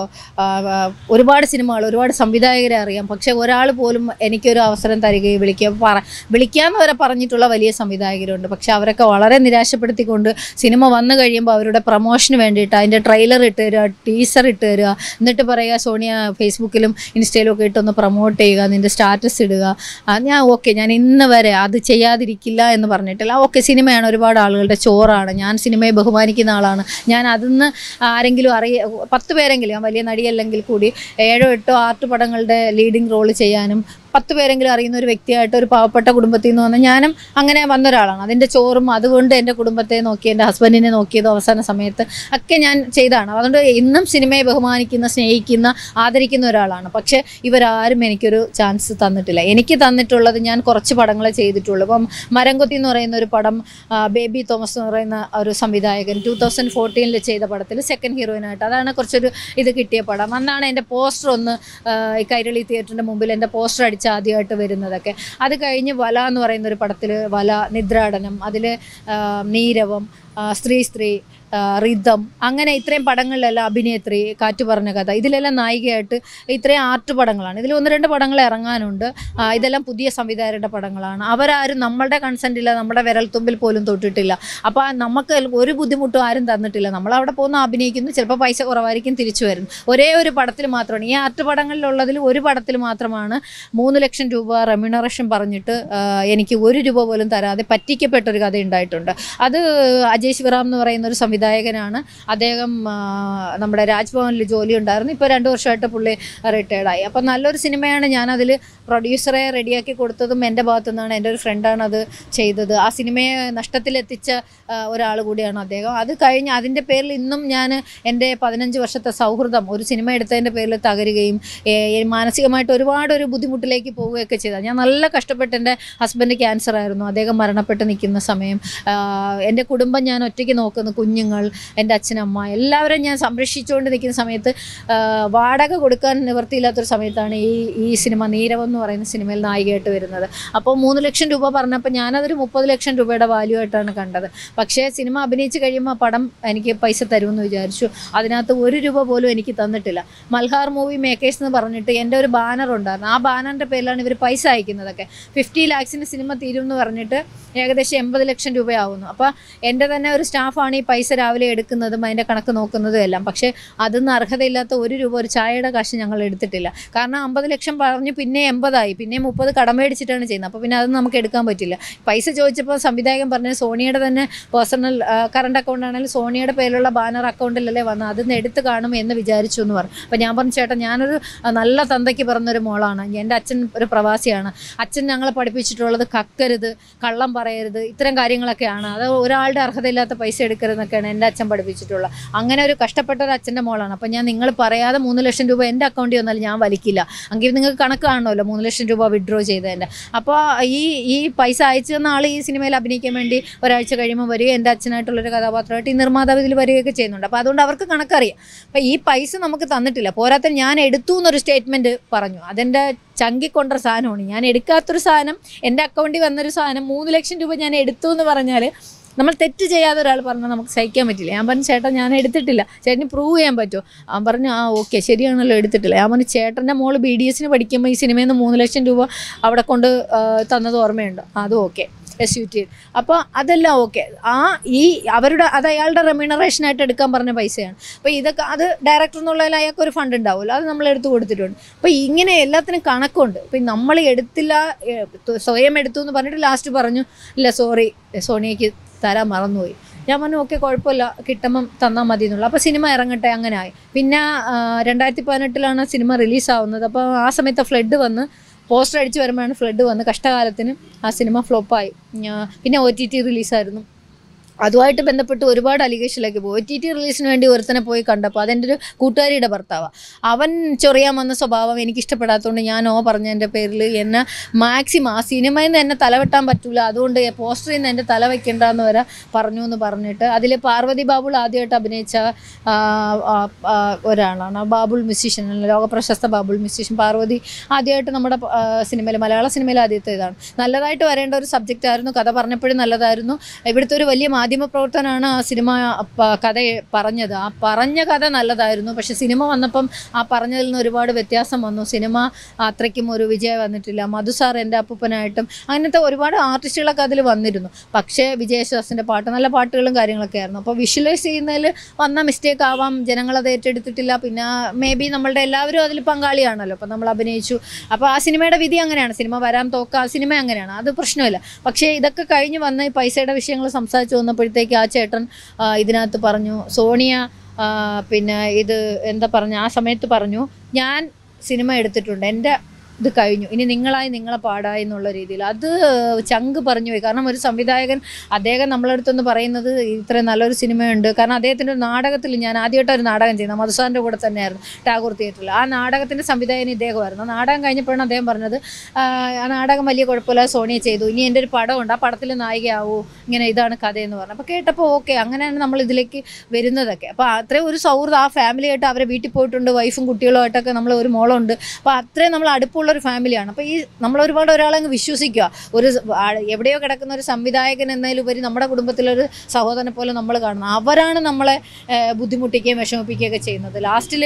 ഒരുപാട് സിനിമകൾ ഒരുപാട് സംവിധായകരെ അറിയാം പക്ഷേ ഒരാൾ പോലും എനിക്കൊരു അവസരം തരികയും വിളിക്കുക പറ വിളിക്കാമെന്ന് വരെ പറഞ്ഞിട്ടുള്ള വലിയ സംവിധായകരുണ്ട് പക്ഷെ അവരൊക്കെ വളരെ നിരാശപ്പെടുത്തിക്കൊണ്ട് സിനിമ വന്നു കഴിയുമ്പോൾ അവരുടെ പ്രൊമോഷന് വേണ്ടിയിട്ട് അതിൻ്റെ ട്രെയിലർ ഇട്ട് തരിക ടീസർ ഇട്ട് തരിക എന്നിട്ട് പറയുക സോണിയ ഫേസ്ബുക്കിലും ഇൻസ്റ്റയിലും ഒക്കെ ഇട്ടൊന്ന് പ്രൊമോട്ട് ചെയ്യുക നിൻ്റെ സ്റ്റാറ്റസ് ഇടുക ആ, ഞാൻ ഓക്കെ ഞാൻ ഇന്ന് വരെ അത് ചെയ്യാതിരിക്കില്ല എന്ന് പറഞ്ഞിട്ടില്ല ഓക്കെ സിനിമയാണ് ഒരുപാട് ആളുകളുടെ ചോറാണ് ഞാൻ സിനിമയെ ബഹുമാനിക്കുന്ന ആളാണ് ഞാൻ അതിന്ന് ആരെങ്കിലും അറിയ പത്ത് പേരെങ്കിലും ഞാൻ വലിയ നടിയല്ലെങ്കിൽ കൂടി ഏഴോ എട്ടോ ആർട്ട് പടങ്ങളുടെ ലീഡിങ് റോൾ ചെയ്യാനും പത്ത് പേരെങ്കിലും അറിയുന്ന ഒരു വ്യക്തിയായിട്ട് ഒരു പാവപ്പെട്ട കുടുംബത്തിൽ നിന്ന് വന്ന് ഞാനും അങ്ങനെ വന്ന ഒരാളാണ് അതിൻ്റെ ചോറും അതുകൊണ്ട് എൻ്റെ കുടുംബത്തെ നോക്കി എൻ്റെ ഹസ്ബൻഡിനെ നോക്കിയതും അവസാന സമയത്ത് ഒക്കെ ഞാൻ ചെയ്തതാണ് അതുകൊണ്ട് ഇന്നും സിനിമയെ ബഹുമാനിക്കുന്ന സ്നേഹിക്കുന്ന ആദരിക്കുന്ന ഒരാളാണ് പക്ഷേ ഇവരാരും എനിക്കൊരു ചാൻസ് തന്നിട്ടില്ല എനിക്ക് തന്നിട്ടുള്ളത് ഞാൻ കുറച്ച് പടങ്ങളെ ചെയ്തിട്ടുള്ളൂ ഇപ്പം മരംകൊത്തി എന്ന് പറയുന്ന ഒരു പടം ആ, ബേബി തോമസ് എന്ന് പറയുന്ന ഒരു സംവിധായകൻ ടൂ തൗസൻഡ് ഫോർട്ടീനിൽ ചെയ്ത പടത്തിൽ സെക്കൻഡ് ഹീറോയിനായിട്ട് അതാണ് കുറച്ചൊരു ഇത് കിട്ടിയ പടം അന്നാണ് എൻ്റെ പോസ്റ്റർ ഒന്ന് ആ, ഈ കൈരളി തിയേറ്ററിൻ്റെ മുമ്പിൽ എൻ്റെ പോസ്റ്റർ അടിച്ച് ആദ്യമായിട്ട് വരുന്നതൊക്കെ അത് കഴിഞ്ഞ് വല എന്ന് പറയുന്ന ഒരു പടത്തിൽ വല നിദ്രാടനം അതിൽ നീരവം ആ, സ്ത്രീ സ്ത്രീ ആ, റിതം അങ്ങനെ ഇത്രയും പടങ്ങളിലെല്ലാം അഭിനേത്രി കാറ്റു പറഞ്ഞ കഥ ഇതിലെല്ലാം നായികയായിട്ട് ഇത്രയും ആർട്ട് പടങ്ങളാണ് ഇതിൽ ഒന്ന് രണ്ട് പടങ്ങൾ ഇറങ്ങാനുണ്ട് ആ, ഇതെല്ലാം പുതിയ സംവിധായകരുടെ പടങ്ങളാണ് അവരാരും നമ്മളുടെ കൺസെൻ്റ് ഇല്ല നമ്മുടെ വിരൽത്തുമ്പിൽ പോലും തൊട്ടിട്ടില്ല അപ്പോൾ നമുക്ക് ഒരു ബുദ്ധിമുട്ടും ആരും തന്നിട്ടില്ല നമ്മൾ അവിടെ പോകുന്ന അഭിനയിക്കുന്നു ചിലപ്പോൾ പൈസ കുറവായിരിക്കും തിരിച്ചു വരും ഒരേ ഒരു പടത്തിൽ മാത്രമാണ് ഈ ആർട്ട് പടങ്ങളിലുള്ളതിൽ ഒരു പടത്തിൽ മാത്രമാണ് മൂന്ന് ലക്ഷം രൂപ റെമ്യൂണറേഷൻ പറഞ്ഞിട്ട് ആ, എനിക്ക് ഒരു രൂപ പോലും തരാതെ പറ്റിക്കപ്പെട്ട ഒരു കഥ ഉണ്ടായിട്ടുണ്ട് അത് അജയ് ശിവറാം എന്ന് പറയുന്ന ഒരു സംവിധായകൻ സംവിധായകനാണ് അദ്ദേഹം ആ, നമ്മുടെ രാജ്ഭവനിൽ ജോലി ഉണ്ടായിരുന്നു ഇപ്പോൾ രണ്ട് വർഷമായിട്ട് പുള്ളി റിട്ടയർഡായി അപ്പോൾ നല്ലൊരു സിനിമയാണ് ഞാനതിൽ പ്രൊഡ്യൂസറെ റെഡിയാക്കി കൊടുത്തതും എൻ്റെ ഭാഗത്തു നിന്നാണ് എൻ്റെ ഒരു ഫ്രണ്ടാണ് അത് ചെയ്തത് ആ സിനിമയെ നഷ്ടത്തിലെത്തിച്ച ഒരാൾ കൂടിയാണ് അദ്ദേഹം അത് കഴിഞ്ഞ് അതിൻ്റെ പേരിൽ ഇന്നും ഞാൻ എൻ്റെ പതിനഞ്ച് വർഷത്തെ സൗഹൃദം ഒരു സിനിമ എടുത്തതിൻ്റെ പേരിൽ തകരുകയും ഏ, ഏ, മാനസികമായിട്ട് ഒരുപാട് ഒരു ബുദ്ധിമുട്ടിലേക്ക് പോവുകയൊക്കെ ചെയ്തത് ഞാൻ നല്ല കഷ്ടപ്പെട്ട് എൻ്റെ ഹസ്ബൻഡ് ക്യാൻസർ ആയിരുന്നു അദ്ദേഹം മരണപ്പെട്ട് നിൽക്കുന്ന സമയം ആ, എൻ്റെ കുടുംബം ഞാൻ ഒറ്റയ്ക്ക് നോക്കുന്നു കുഞ്ഞുങ്ങൾ എൻ്റെ അച്ഛനമ്മ എല്ലാവരും ഞാൻ സംരക്ഷിച്ചുകൊണ്ട് നിൽക്കുന്ന സമയത്ത് ആ, വാടക കൊടുക്കാൻ നിവൃത്തിയില്ലാത്തൊരു സമയത്താണ് ഈ ഈ സിനിമ നീരവ് എന്ന് പറയുന്ന സിനിമയിൽ നായികയായിട്ട് വരുന്നത് അപ്പോൾ മൂന്ന് ലക്ഷം രൂപ പറഞ്ഞപ്പോൾ ഞാനതൊരു മുപ്പത് ലക്ഷം രൂപയുടെ വാല്യൂ ആയിട്ടാണ് കണ്ടത് പക്ഷേ സിനിമ അഭിനയിച്ച് കഴിയുമ്പോൾ ആ പടം എനിക്ക് പൈസ തരുമെന്ന് വിചാരിച്ചു അതിനകത്ത് ഒരു രൂപ പോലും എനിക്ക് തന്നിട്ടില്ല മൽഹാർ മൂവി മേക്കേഴ്സ് എന്ന് പറഞ്ഞിട്ട് എൻ്റെ ഒരു ബാനർ ഉണ്ടായിരുന്നു ആ ബാനറിൻ്റെ പേരിലാണ് ഇവർ പൈസ അയക്കുന്നതൊക്കെ ഫിഫ്റ്റി ലാക്സിൻ്റെ സിനിമ തീരും എന്ന് പറഞ്ഞിട്ട് ഏകദേശം എൺപത് ലക്ഷം രൂപയാവുന്നു അപ്പോൾ എൻ്റെ തന്നെ ഒരു സ്റ്റാഫാണ് ഈ പൈസ രാവിലെ എടുക്കുന്നതും അതിൻ്റെ കണക്ക് നോക്കുന്നതും എല്ലാം പക്ഷേ അതൊന്നും അർഹതയില്ലാത്ത ഒരു രൂപ ഒരു ചായയുടെ കാശ് ഞങ്ങൾ എടുത്തിട്ടില്ല കാരണം അമ്പത് ലക്ഷം പറഞ്ഞു പിന്നെ എൺപതായി പിന്നെ മുപ്പത് കടം മേടിച്ചിട്ടാണ് ചെയ്യുന്നത് അപ്പോൾ പിന്നെ അതൊന്നും നമുക്ക് എടുക്കാൻ പറ്റില്ല പൈസ ചോദിച്ചപ്പോൾ സംവിധായകൻ പറഞ്ഞത് സോണിയുടെ തന്നെ പേഴ്സണൽ കറണ്ട് അക്കൗണ്ട് ആണെങ്കിലും സോണിയുടെ പേരിലുള്ള ബാനർ അക്കൗണ്ടിലല്ലേ വന്നത് അതിന്ന് എടുത്ത് കാണും എന്ന് വിചാരിച്ചു എന്ന് പറഞ്ഞു അപ്പോൾ ഞാൻ പറഞ്ഞു ചേട്ടാ ഞാനൊരു ആ, നല്ല തന്തയ്ക്ക് പറഞ്ഞൊരു മോളാണ് എൻ്റെ അച്ഛൻ ഒരു പ്രവാസിയാണ് അച്ഛൻ ഞങ്ങളെ പഠിപ്പിച്ചിട്ടുള്ളത് കക്കരുത് കള്ളം പറയരുത് ഇത്തരം കാര്യങ്ങളൊക്കെയാണ് അത് ഒരാളുടെ അർഹതയില്ലാത്ത പൈസ എടുക്കരുതെന്നൊക്കെയാണ് എൻ്റെ അച്ഛൻ പഠിപ്പിച്ചിട്ടുള്ളത് അങ്ങനെ ഒരു കഷ്ടപ്പെട്ട ഒരു അച്ഛൻ്റെ മോളാണ് അപ്പോൾ ഞാൻ നിങ്ങൾ പറയാതെ മൂന്ന് ലക്ഷം രൂപ എൻ്റെ അക്കൗണ്ടിൽ വന്നാൽ ഞാൻ വലിക്കില്ല എങ്കിൽ നിങ്ങൾക്ക് കണക്ക് കാണുമല്ലോ മൂന്ന് ലക്ഷം രൂപ വിഡ്രോ ചെയ്തതിൻ്റെ അപ്പോൾ ഈ ഈ പൈസ അയച്ചു തന്ന ആൾ ഈ സിനിമയിൽ അഭിനയിക്കാൻ വേണ്ടി ഒരാഴ്ച കഴിയുമ്പോൾ വരികയും എൻ്റെ അച്ഛനായിട്ടുള്ളൊരു കഥാപാത്രമായിട്ട് ഈ നിർമ്മാതാവ് ഇതിൽ വരികയൊക്കെ ചെയ്യുന്നുണ്ട് അപ്പോൾ അതുകൊണ്ട് അവർക്ക് കണക്കറിയാം അപ്പോൾ ഈ പൈസ നമുക്ക് തന്നിട്ടില്ല പോരാത്ത ഞാൻ എടുത്തു എന്നൊരു സ്റ്റേറ്റ്മെൻറ്റ് പറഞ്ഞു അതെൻ്റെ ചങ്കിക്കൊണ്ട സാധനമാണ് ഞാൻ എടുക്കാത്തൊരു സാധനം എൻ്റെ അക്കൗണ്ടിൽ വന്നൊരു സാധനം മൂന്ന് ലക്ഷം രൂപ ഞാൻ എടുത്തു എന്ന് പറഞ്ഞാൽ നമ്മൾ തെറ്റ് ചെയ്യാതെ ഒരാൾ പറഞ്ഞാൽ നമുക്ക് സഹിക്കാൻ പറ്റില്ല ഞാൻ പറഞ്ഞു ചേട്ടാ ഞാൻ എടുത്തിട്ടില്ല ചേട്ടന് പ്രൂവ് ചെയ്യാൻ പറ്റുമോ അവൻ പറഞ്ഞു ആ ഓക്കെ ശരിയാണല്ലോ എടുത്തിട്ടില്ല ഞാൻ പറഞ്ഞു ചേട്ടൻ്റെ മോള് ബി ഡി എസിന് പഠിക്കുമ്പോൾ ഈ സിനിമയിൽ നിന്ന് മൂന്ന് ലക്ഷം രൂപ അവിടെ കൊണ്ട് ആ, തന്നത് ഓർമ്മയുണ്ടോ അതും ഓക്കെ എസ് യു ടി അപ്പോൾ അതെല്ലാം ഓക്കെ ആ ഈ അവരുടെ അത് അയാളുടെ റെമ്യൂണറേഷനായിട്ട് എടുക്കാൻ പറഞ്ഞ പൈസയാണ് അപ്പോൾ ഇതൊക്കെ അത് ഡയറക്ടർ എന്നുള്ളതിൽ അയാൾക്ക് ഒരു ഫണ്ട് ഉണ്ടാവുമല്ലോ അത് നമ്മൾ എടുത്തു കൊടുത്തിട്ടുണ്ട് അപ്പോൾ ഇങ്ങനെ എല്ലാത്തിനും കണക്കുണ്ട് ഇപ്പം നമ്മൾ എടുത്തില്ല ഏ, സ്വയം എടുത്തു എന്ന് പറഞ്ഞിട്ട് ലാസ്റ്റ് പറഞ്ഞു ഇല്ല സോറി സോണിയയ്ക്ക് തരാൻ മറന്നുപോയി ഞാൻ പറഞ്ഞു ഓക്കെ കുഴപ്പമില്ല കിട്ടുമ്പം തന്നാൽ മതി എന്നുള്ള അപ്പോൾ സിനിമ ഇറങ്ങട്ടെ അങ്ങനെ ആയി പിന്നെ ആ, രണ്ടായിരത്തി പതിനെട്ടിലാണ് സിനിമ റിലീസാവുന്നത് അപ്പോൾ ആ സമയത്ത് ഫ്ലഡ് വന്ന് പോസ്റ്റർ അടിച്ച് വരുമ്പോഴാണ് ഫ്ലഡ് വന്ന് കഷ്ടകാലത്തിന് ആ സിനിമ ഫ്ലോപ്പായി ഞാ- പിന്നെ ഒ ടി ടി റിലീസായിരുന്നു അതുമായിട്ട് ബന്ധപ്പെട്ട് ഒരുപാട് അലിഗേഷനിലേക്ക് പോയി ഒ ടി ടി റിലീസിന് വേണ്ടി ഒരുത്തനെ പോയി കണ്ടപ്പോൾ അതെൻ്റെ ഒരു കൂട്ടുകാരിയുടെ ഭർത്താവാണ് അവൻ ചൊറിയാൻ വന്ന സ്വഭാവം എനിക്ക് ഇഷ്ടപ്പെടാത്തതുകൊണ്ട് ഞാൻ ഓ പറഞ്ഞതിൻ്റെ പേരിൽ എന്നെ മാക്സിമം ആ സിനിമയിൽ നിന്ന് എന്നെ തലവെട്ടാൻ പറ്റൂല അതുകൊണ്ട് പോസ്റ്ററിൽ നിന്ന് എൻ്റെ തല വെക്കണ്ടെന്ന് വരെ പറഞ്ഞു എന്ന് പറഞ്ഞിട്ട് അതിൽ പാർവതി ബാബുൾ ആദ്യമായിട്ട് അഭിനയിച്ച ആ, ആ, ആ, ഒരാളാണ് ആ ബാബുൾ മ്യൂസീഷ്യൻ ലോകപ്രശസ്ത ബാബുൾ മ്യൂസീഷ്യൻ പാർവതി ആദ്യമായിട്ട് നമ്മുടെ സിനിമയിൽ മലയാള സിനിമയിൽ ആദ്യത്തെ ഇതാണ് നല്ലതായിട്ട് വരേണ്ട ഒരു സബ്ജക്റ്റ് ആയിരുന്നു കഥ പറഞ്ഞപ്പോഴും നല്ലതായിരുന്നു ഇവിടുത്തെ ഒരു വലിയ മാധ്യമ പ്രവർത്തനമാണ് ആ സിനിമ പ- കഥ പറഞ്ഞത് ആ പറഞ്ഞ കഥ നല്ലതായിരുന്നു പക്ഷെ സിനിമ വന്നപ്പം ആ പറഞ്ഞതിൽ നിന്ന് ഒരുപാട് വ്യത്യാസം വന്നു സിനിമ അത്രയ്ക്കും ഒരു വിജയം വന്നിട്ടില്ല മധു സാർ എൻ്റെ അപ്പൂപ്പനായിട്ടും അങ്ങനത്തെ ഒരുപാട് ആർട്ടിസ്റ്റുകളൊക്കെ അതിൽ വന്നിരുന്നു പക്ഷേ വിജയശ്വാസിൻ്റെ പാട്ട് നല്ല പാട്ടുകളും കാര്യങ്ങളൊക്കെ ആയിരുന്നു അപ്പോൾ വിഷ്വലൈസ് ചെയ്യുന്നതിൽ വന്ന മിസ്റ്റേക്ക് ആവാം ജനങ്ങളത് ഏറ്റെടുത്തിട്ടില്ല പിന്നെ മേ ബി നമ്മളുടെ എല്ലാവരും അതിൽ പങ്കാളിയാണല്ലോ അപ്പോൾ നമ്മൾ അഭിനയിച്ചു അപ്പോൾ ആ സിനിമയുടെ വിധി അങ്ങനെയാണ് സിനിമ വരാൻ തോക്ക ആ സിനിമ അങ്ങനെയാണ് അത് പ്രശ്നമില്ല പക്ഷേ ഇതൊക്കെ കഴിഞ്ഞ് വന്ന ഈ പൈസയുടെ വിഷയങ്ങൾ സംസാരിച്ച് വന്നപ്പോഴത്തേക്ക് ആ ചേട്ടൻ ആ, ഇതിനകത്ത് പറഞ്ഞു സോണിയ ആ, പിന്നെ ഇത് എന്താ പറഞ്ഞ ആ സമയത്ത് പറഞ്ഞു ഞാൻ സിനിമ എടുത്തിട്ടുണ്ട് എൻ്റെ ഇത് കഴിഞ്ഞു ഇനി നിങ്ങളായി നിങ്ങളെ പാടായി എന്നുള്ള രീതിയിൽ അത് ചങ്ക് പറഞ്ഞു പോയി കാരണം ഒരു സംവിധായകൻ അദ്ദേഹം നമ്മളടുത്തൊന്ന് പറയുന്നത് ഇത്രയും നല്ലൊരു സിനിമയുണ്ട് കാരണം അദ്ദേഹത്തിൻ്റെ ഒരു നാടകത്തിൽ ഞാൻ ആദ്യമായിട്ട് ഒരു നാടകം ചെയ്യുന്നത് മധുസാറിൻ്റെ കൂടെ തന്നെയായിരുന്നു ടാഗോർ തിയേറ്ററിൽ ആ നാടകത്തിൻ്റെ സംവിധായകൻ ഇദ്ദേഹമായിരുന്നു ആ നാടകം കഴിഞ്ഞപ്പോഴാണ് അദ്ദേഹം പറഞ്ഞത് "ആ, ആ നാടകം വലിയ കുഴപ്പമില്ല സോണിയ ചെയ്തു ഇനി എൻ്റെ ഒരു പടമുണ്ട് ആ പടത്തിൽ നായികയാവൂ ഇങ്ങനെ ഇതാണ് കഥയെന്ന് പറഞ്ഞു അപ്പോൾ കേട്ടപ്പോൾ ഓക്കെ അങ്ങനെയാണ് നമ്മൾ ഇതിലേക്ക് വരുന്നതൊക്കെ അപ്പോൾ അത്രയും ഒരു സൗഹൃദം ആ ഫാമിലിയായിട്ട് അവരെ വീട്ടിൽ പോയിട്ടുണ്ട് വൈഫും കുട്ടികളുമായിട്ടൊക്കെ നമ്മൾ ഒരു മോളുണ്ട് അപ്പോൾ അത്രയും നമ്മൾ അടുപ്പമുള്ള ഒരു ഫാമിലിയാണ് അപ്പോൾ ഈ നമ്മൾ ഒരുപാട് ഒരാളെ അങ്ങ് വിശ്വസിക്കുക ഒരു സ- ആ- എവിടെയോ കിടക്കുന്ന ഒരു സംവിധായകൻ എന്നതിലുപരി നമ്മുടെ കുടുംബത്തിലൊരു സഹോദരനെ പോലെ നമ്മൾ കാണുന്നത് അവരാണ് നമ്മളെ ഏഹ്, ബുദ്ധിമുട്ടിക്കുകയും വിഷമിപ്പിക്കുകയൊക്കെ ചെയ്യുന്നത് ലാസ്റ്റിൽ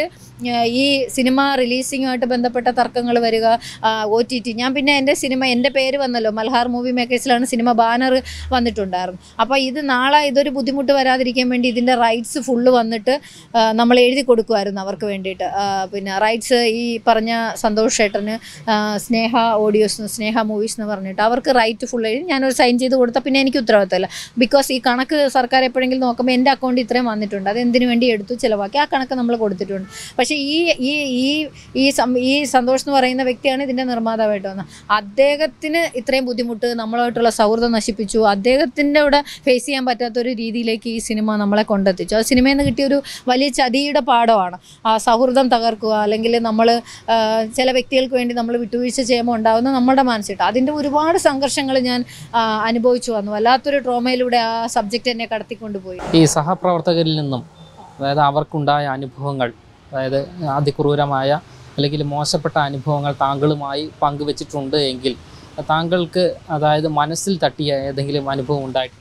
ഈ സിനിമ റിലീസിങ്ങുമായിട്ട് ബന്ധപ്പെട്ട തർക്കങ്ങൾ വരിക ഒ ടി ടി ഞാൻ പിന്നെ എൻ്റെ സിനിമ എൻ്റെ പേര് വന്നല്ലോ മൽഹാർ മൂവി മേക്കേഴ്സിലാണ് സിനിമ ബാനർ വന്നിട്ടുണ്ടായിരുന്നു അപ്പോൾ ഇത് നാളെ ഇതൊരു ബുദ്ധിമുട്ട് വരാതിരിക്കാൻ വേണ്ടി ഇതിൻ്റെ റൈറ്റ്സ് ഫുള്ള് വന്നിട്ട് ആ, നമ്മൾ എഴുതി കൊടുക്കുമായിരുന്നു അവർക്ക് വേണ്ടിയിട്ട് ആ, പിന്നെ റൈറ്റ്സ് ഈ പറഞ്ഞ സന്തോഷ് ചേട്ടന് ആ, സ്നേഹ ഓഡിയോസ് സ്നേഹ മൂവീസ് എന്ന് പറഞ്ഞിട്ട് അവർക്ക് റൈറ്റ് ഫുൾ എഴുതി ഞാനൊരു സൈൻ ചെയ്ത് കൊടുത്താൽ പിന്നെ എനിക്ക് ഉത്തരവാദിത്തമില്ല ബിക്കോസ് ഈ കണക്ക് സർക്കാർ എപ്പോഴെങ്കിലും നോക്കുമ്പോൾ എൻ്റെ അക്കൗണ്ട് ഇത്രയും വന്നിട്ടുണ്ട് അത് എന്തിനു വേണ്ടി എടുത്തു ചിലവാക്കി ആ കണക്ക് നമ്മൾ കൊടുത്തിട്ടുണ്ട് പക്ഷേ ഈ ഈ ഈ ഈ സം ഈ സന്തോഷ് എന്ന് പറയുന്ന വ്യക്തിയാണ് ഇതിൻ്റെ നിർമ്മാതാവായിട്ട് വന്നത് അദ്ദേഹത്തിന് ഇത്രയും ബുദ്ധിമുട്ട് നമ്മളുമായിട്ടുള്ള സൗഹൃദം നശിപ്പിച്ചു അദ്ദേഹത്തിൻ്റെ കൂടെ ഫേസ് ചെയ്യാൻ പറ്റാത്തൊരു രീതിയിലേക്ക് ഈ സിനിമ നമ്മളെ കൊണ്ടെത്തിച്ചു ആ സിനിമയിൽ നിന്ന് കിട്ടിയൊരു വലിയ ചതിയുടെ പാഠമാണ് ആ സൗഹൃദം തകർക്കുക അല്ലെങ്കിൽ നമ്മൾ ചില വ്യക്തികൾക്ക് വേണ്ടി നമ്മൾ വിട്ടുവീഴ്ച ചെയ്യുമ്പോൾ ഉണ്ടാകുന്ന നമ്മുടെ മാനസികത അതിൻ്റെ ഒരുപാട് സംഘർഷങ്ങൾ ഞാൻ ആ, അനുഭവിച്ചു വന്നു വല്ലാത്തൊരു ട്രോമയിലൂടെ ആ സബ്ജക്റ്റ് എന്നെ കടത്തിക്കൊണ്ടുപോയി
ഈ സഹപ്രവർത്തകരിൽ നിന്നും അതായത് അവർക്കുണ്ടായ അനുഭവങ്ങൾ അതായത് അതിക്രൂരമായ അല്ലെങ്കിൽ മോശപ്പെട്ട അനുഭവങ്ങൾ താങ്കളുമായി പങ്കുവെച്ചിട്ടുണ്ട് എങ്കിൽ താങ്കൾക്ക് അതായത് മനസ്സിൽ തട്ടിയ ഏതെങ്കിലും അനുഭവം ഉണ്ടായിട്ട്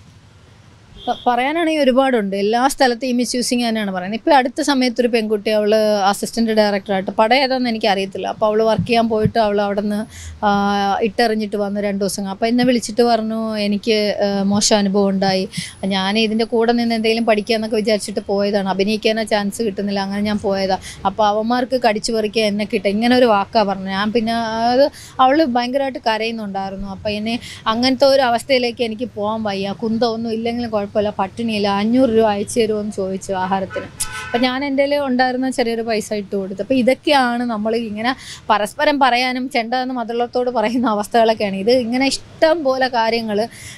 പ- പറയാനാണെങ്കിൽ ഒരുപാടുണ്ട് എല്ലാ സ്ഥലത്തും ഈ മിസ്യൂസിങ് തന്നെയാണ് പറയുന്നത് ഇപ്പോൾ അടുത്ത സമയത്ത് ഒരു പെൺകുട്ടി അവൾ അസിസ്റ്റൻറ്റ് ഡയറക്ടറായിട്ട് പടം ഏതാണെന്ന് എനിക്ക് അറിയത്തില്ല അപ്പോൾ അവൾ വർക്ക് ചെയ്യാൻ പോയിട്ട് അവൾ അവിടെ നിന്ന് ഇട്ടെറിഞ്ഞിട്ട് വന്നു രണ്ട് ദിവസം അപ്പോൾ എന്നെ വിളിച്ചിട്ട് പറഞ്ഞു എനിക്ക് ആ, മോശം അനുഭവം ഉണ്ടായി ഞാൻ ഇതിൻ്റെ കൂടെ നിന്ന് എന്തെങ്കിലും പഠിക്കാമെന്നൊക്കെ വിചാരിച്ചിട്ട് പോയതാണ് അഭിനയിക്കാനോ ചാൻസ് കിട്ടുന്നില്ല അങ്ങനെ ഞാൻ പോയതാണ് അപ്പോൾ അവന്മാർക്ക് കടിച്ചു പറിക്കാൻ എന്നെ കിട്ടും ഇങ്ങനെ ഒരു വാക്കാണ് പറഞ്ഞു ഞാൻ പിന്നെ അത് അവൾ ഭയങ്കരമായിട്ട് കരയുന്നുണ്ടായിരുന്നു അപ്പോൾ എന്നെ അങ്ങനത്തെ ഒരു അവസ്ഥയിലേക്ക് എനിക്ക് പോകാൻ വയ്യ കുന്തമൊന്നും ഇല്ലെങ്കിലും കുഴപ്പമില്ല പട്ടിണിയില്ല അഞ്ഞൂറ് രൂപ അയച്ചു തരുമോ എന്ന് ചോദിച്ചു ആഹാരത്തിന് അപ്പം ഞാൻ എൻ്റെ കയ്യിൽ ഉണ്ടായിരുന്ന ചെറിയൊരു പൈസ ഇട്ട് കൊടുത്തു അപ്പോൾ ഇതൊക്കെയാണ് നമ്മൾ ഇങ്ങനെ പരസ്പരം പറയാനും ചെണ്ട എന്ന് മറ്റുള്ളവരോട് പറയുന്ന അവസ്ഥകളൊക്കെയാണ് ഇത് ഇങ്ങനെ ഇഷ്ടം പോലെ കാര്യങ്ങൾ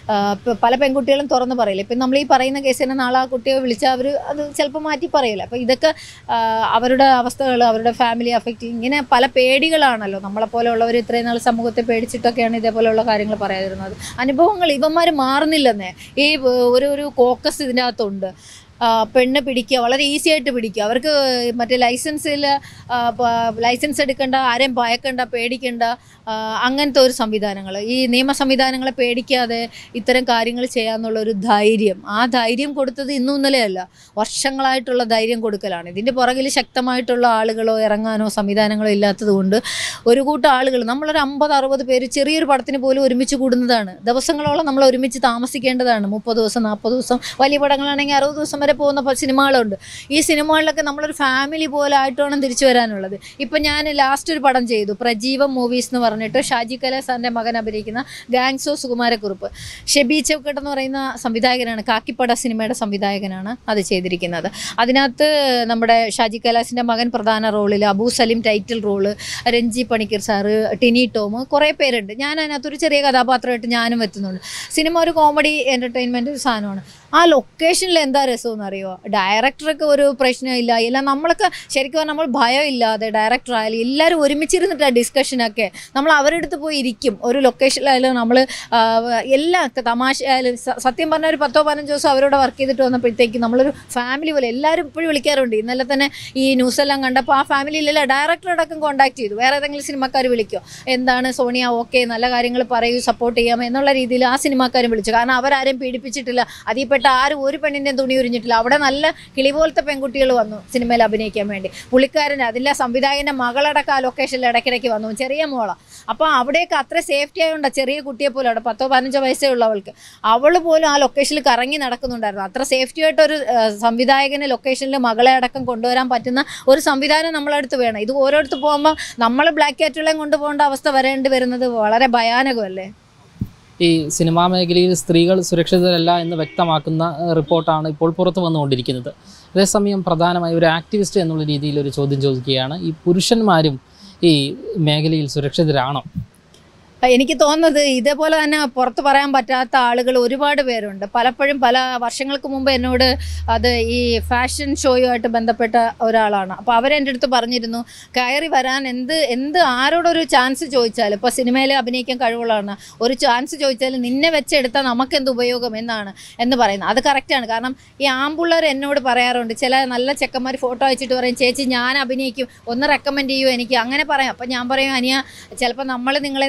പല പെൺകുട്ടികളും തുറന്ന് പറയില്ല ഇപ്പം നമ്മൾ ഈ പറയുന്ന കേസിന് നാളെ ആ കുട്ടിയെ വിളിച്ചാൽ അവർ അത് ചിലപ്പോൾ മാറ്റി പറയില്ല അപ്പോൾ ഇതൊക്കെ ആ, അവരുടെ അവസ്ഥകൾ അവരുടെ ഫാമിലി അഫക്റ്റ് ഇങ്ങനെ പല പേടികളാണല്ലോ നമ്മളെപ്പോലെയുള്ളവർ ഇത്രയും നാൾ സമൂഹത്തെ പേടിച്ചിട്ടൊക്കെയാണ് ഇതേപോലെയുള്ള കാര്യങ്ങൾ പറയാതിരുന്നത് അനുഭവങ്ങൾ ഇവന്മാർ മാറുന്നില്ലെന്നേ ഈ ഏർ, ഒരു ഒരു കോക്കസ് ഇതിൻ്റെ അകത്തുണ്ട് ആ, പെണ്ണ് പിടിക്കുക വളരെ ഈസി ആയിട്ട് പിടിക്കുക അവർക്ക് മറ്റേ ലൈസൻസിൽ ലൈസൻസ് എടുക്കണ്ട ആരെയും ഭയക്കണ്ട പേടിക്കണ്ട ആ, അങ്ങനത്തെ ഒരു സംവിധാനങ്ങൾ ഈ നിയമ സംവിധാനങ്ങളെ പേടിക്കാതെ ഇത്തരം കാര്യങ്ങൾ ചെയ്യാന്നുള്ള ഒരു ധൈര്യം ആ ധൈര്യം കൊടുത്തത് ഇന്നും ഇന്നലെയല്ല വർഷങ്ങളായിട്ടുള്ള ധൈര്യം കൊടുക്കലാണ് ഇതിൻ്റെ പുറകിൽ ശക്തമായിട്ടുള്ള ആളുകളോ ഇറങ്ങാനോ സംവിധാനങ്ങളോ ഇല്ലാത്തത് കൊണ്ട് ഒരു കൂട്ടം ആളുകൾ നമ്മളൊരു അമ്പത് അറുപത് പേര് ചെറിയൊരു പടത്തിന് പോലും ഒരുമിച്ച് കൂടുന്നതാണ് ദിവസങ്ങളോളം നമ്മൾ ഒരുമിച്ച് താമസിക്കേണ്ടതാണ് മുപ്പത് ദിവസം നാൽപ്പത് ദിവസം വലിയ പടങ്ങളാണെങ്കിൽ അറുപത് ദിവസം വരെ പോകുന്ന പ- സിനിമകളുണ്ട് ഈ സിനിമകളിലൊക്കെ നമ്മളൊരു ഫാമിലി പോലെ ആയിട്ട് വേണം തിരിച്ചു വരാനുള്ളത് ഇപ്പം ഞാൻ ലാസ്റ്റ് ഒരു പടം ചെയ്തു പ്രജീവം മൂവീസ് എന്ന് പറഞ്ഞിട്ട് ഷാജി കലാസാറിൻ്റെ മകൻ അഭിനയിക്കുന്ന ഗാങ്സോ സുകുമാരക്കുറുപ്പ് ഷെബി ചൗക്കട്ട് എന്ന് പറയുന്ന സംവിധായകനാണ് കാക്കിപ്പട സിനിമയുടെ സംവിധായകനാണ് അത് ചെയ്തിരിക്കുന്നത് അതിനകത്ത് നമ്മുടെ ഷാജി കൈലാസിൻ്റെ മകൻ പ്രധാന റോളിൽ Abu Salim title role Renji Panicker sir Tini Tom കുറേ പേരുണ്ട് ഞാൻ അതിനകത്തൊരു ചെറിയ കഥാപാത്രമായിട്ട് ഞാനും എത്തുന്നുണ്ട് സിനിമ ഒരു കോമഡി എൻ്റർടൈൻമെൻറ്റ് ഒരു സാധനമാണ് ആ ലൊക്കേഷനിൽ എന്താ രസമെന്ന് അറിയോ ഡയറക്ടർക്ക് ഒരു പ്രശ്നമില്ല എല്ലാം നമ്മളൊക്കെ ശരിക്കും പറഞ്ഞാൽ നമ്മൾ ഭയമില്ലാതെ ഡയറക്ടർ ആയാലും എല്ലാവരും ഒരുമിച്ചിരുന്നിട്ടാണ് ഡിസ്കഷനൊക്കെ നമ്മൾ അവരുടെ അടുത്ത് പോയി ഇരിക്കും ഒരു ലൊക്കേഷനിലായാലും നമ്മൾ എല്ലാ തമാശ ആയാലും സ- സത്യം പറഞ്ഞാൽ ഒരു പത്തോ പതിനഞ്ചോ ദിവസം അവരോട് വർക്ക് ചെയ്തിട്ട് വന്നപ്പോഴത്തേക്ക് നമ്മളൊരു ഫാമിലി പോലെ എല്ലാവരും ഇപ്പോഴും വിളിക്കാറുണ്ട് ഇന്നലെ തന്നെ ഈ ന്യൂസ് എല്ലാം കണ്ടപ്പോൾ ആ ഫാമിലിയിലെല്ലാം ഡയറക്ടറടക്കം കോൺടാക്ട് ചെയ്തു വേറെ ഏതെങ്കിലും സിനിമക്കാർ വിളിക്കുമോ എന്താണ് സോണിയ ഓക്കെ നല്ല കാര്യങ്ങൾ പറയൂ സപ്പോർട്ട് ചെയ്യാം എന്നുള്ള രീതിയിൽ ആ സിനിമാക്കാരും വിളിച്ചു കാരണം അവരാരും പീഡിപ്പിച്ചിട്ടില്ല അതിൽപ്പെട്ട ആരും ഒരു പെണ്ണിൻ്റെയും തുണി ഉരിഞ്ഞിട്ടില്ല അവിടെ നല്ല കിളി പോലത്തെ പെൺകുട്ടികൾ വന്നു സിനിമയിൽ അഭിനയിക്കാൻ വേണ്ടി പുള്ളിക്കാരൻ അതിലെ സംവിധായകൻ്റെ മകളടക്കം ആ ലൊക്കേഷനിൽ ഇടയ്ക്കിടയ്ക്ക് വന്നു ചെറിയ മോളാണ് അപ്പോൾ അവിടെയൊക്കെ അത്ര സേഫ്റ്റി ആയതുകൊണ്ടാണ് ചെറിയ കുട്ടിയെ പോലും അവിടെ പത്തോ പതിനഞ്ചോ വയസ്സേ ഉള്ളൂ അവൾക്ക് അവൾ പോലും ആ ലൊക്കേഷനിൽ കറങ്ങി നടക്കുന്നുണ്ടായിരുന്നു അത്ര സേഫ്റ്റി ആയിട്ടൊരു ആ, സംവിധായകനെ ലൊക്കേഷനിൽ മകളെ അടക്കം കൊണ്ടുവരാൻ പറ്റുന്ന ഒരു സംവിധാനം നമ്മളടുത്ത് വേണം ഇത് ഓരോരുത്തർ പോകുമ്പോൾ നമ്മൾ ബ്ലാക്ക് ക്യാറ്റുകളെയും കൊണ്ടുപോകേണ്ട അവസ്ഥ വരേണ്ടി വരുന്നത് വളരെ ഭയാനകമല്ലേ
ഈ സിനിമാ മേഖലയിൽ സ്ത്രീകൾ സുരക്ഷിതരല്ല എന്ന് വ്യക്തമാക്കുന്ന ഏഹ്, റിപ്പോർട്ടാണ് ഇപ്പോൾ പുറത്തു വന്നുകൊണ്ടിരിക്കുന്നത് അതേസമയം പ്രധാനമായി ഒരു ആക്ടിവിസ്റ്റ് എന്നുള്ള രീതിയിൽ ഒരു ചോദ്യം ചോദിക്കുകയാണ് ഈ പുരുഷന്മാരും ഈ മേഖലയിൽ സുരക്ഷിതരാണോ
എനിക്ക് തോന്നുന്നത് ഇതേപോലെ തന്നെ പുറത്ത് പറയാൻ പറ്റാത്ത ആളുകൾ ഒരുപാട് പേരുണ്ട് പലപ്പോഴും പല വർഷങ്ങൾക്ക് മുമ്പ് എന്നോട് അത് ഈ ഫാഷൻ ഷോയുമായിട്ട് ബന്ധപ്പെട്ട ഒരാളാണ് അപ്പോൾ അവരെൻ്റെ അടുത്ത് പറഞ്ഞിരുന്നു കയറി വരാൻ എന്ത് എന്ത് ആരോടൊരു ചാൻസ് ചോദിച്ചാലും ഇപ്പോൾ സിനിമയിൽ അഭിനയിക്കാൻ കഴിവുള്ളതാണ് ഒരു ചാൻസ് ചോദിച്ചാൽ നിന്നെ വെച്ചെടുത്താൽ നമുക്കെന്ത് ഉപയോഗം എന്നാണ് എന്ന് പറയുന്നത് അത് കറക്റ്റാണ് കാരണം ഈ ആമ്പിള്ളേർ എന്നോട് പറയാറുണ്ട് ചില നല്ല ചെക്കന്മാർ ഫോട്ടോ അയച്ചിട്ട് പറയും ചേച്ചി ഞാൻ അഭിനയിക്കും ഒന്ന് റെക്കമെൻഡ് ചെയ്യൂ എനിക്ക് അങ്ങനെ പറയാം അപ്പം ഞാൻ പറയും അനിയ ചിലപ്പോൾ നമ്മൾ നിങ്ങളെ നിന്ന് ഫോട്ടോ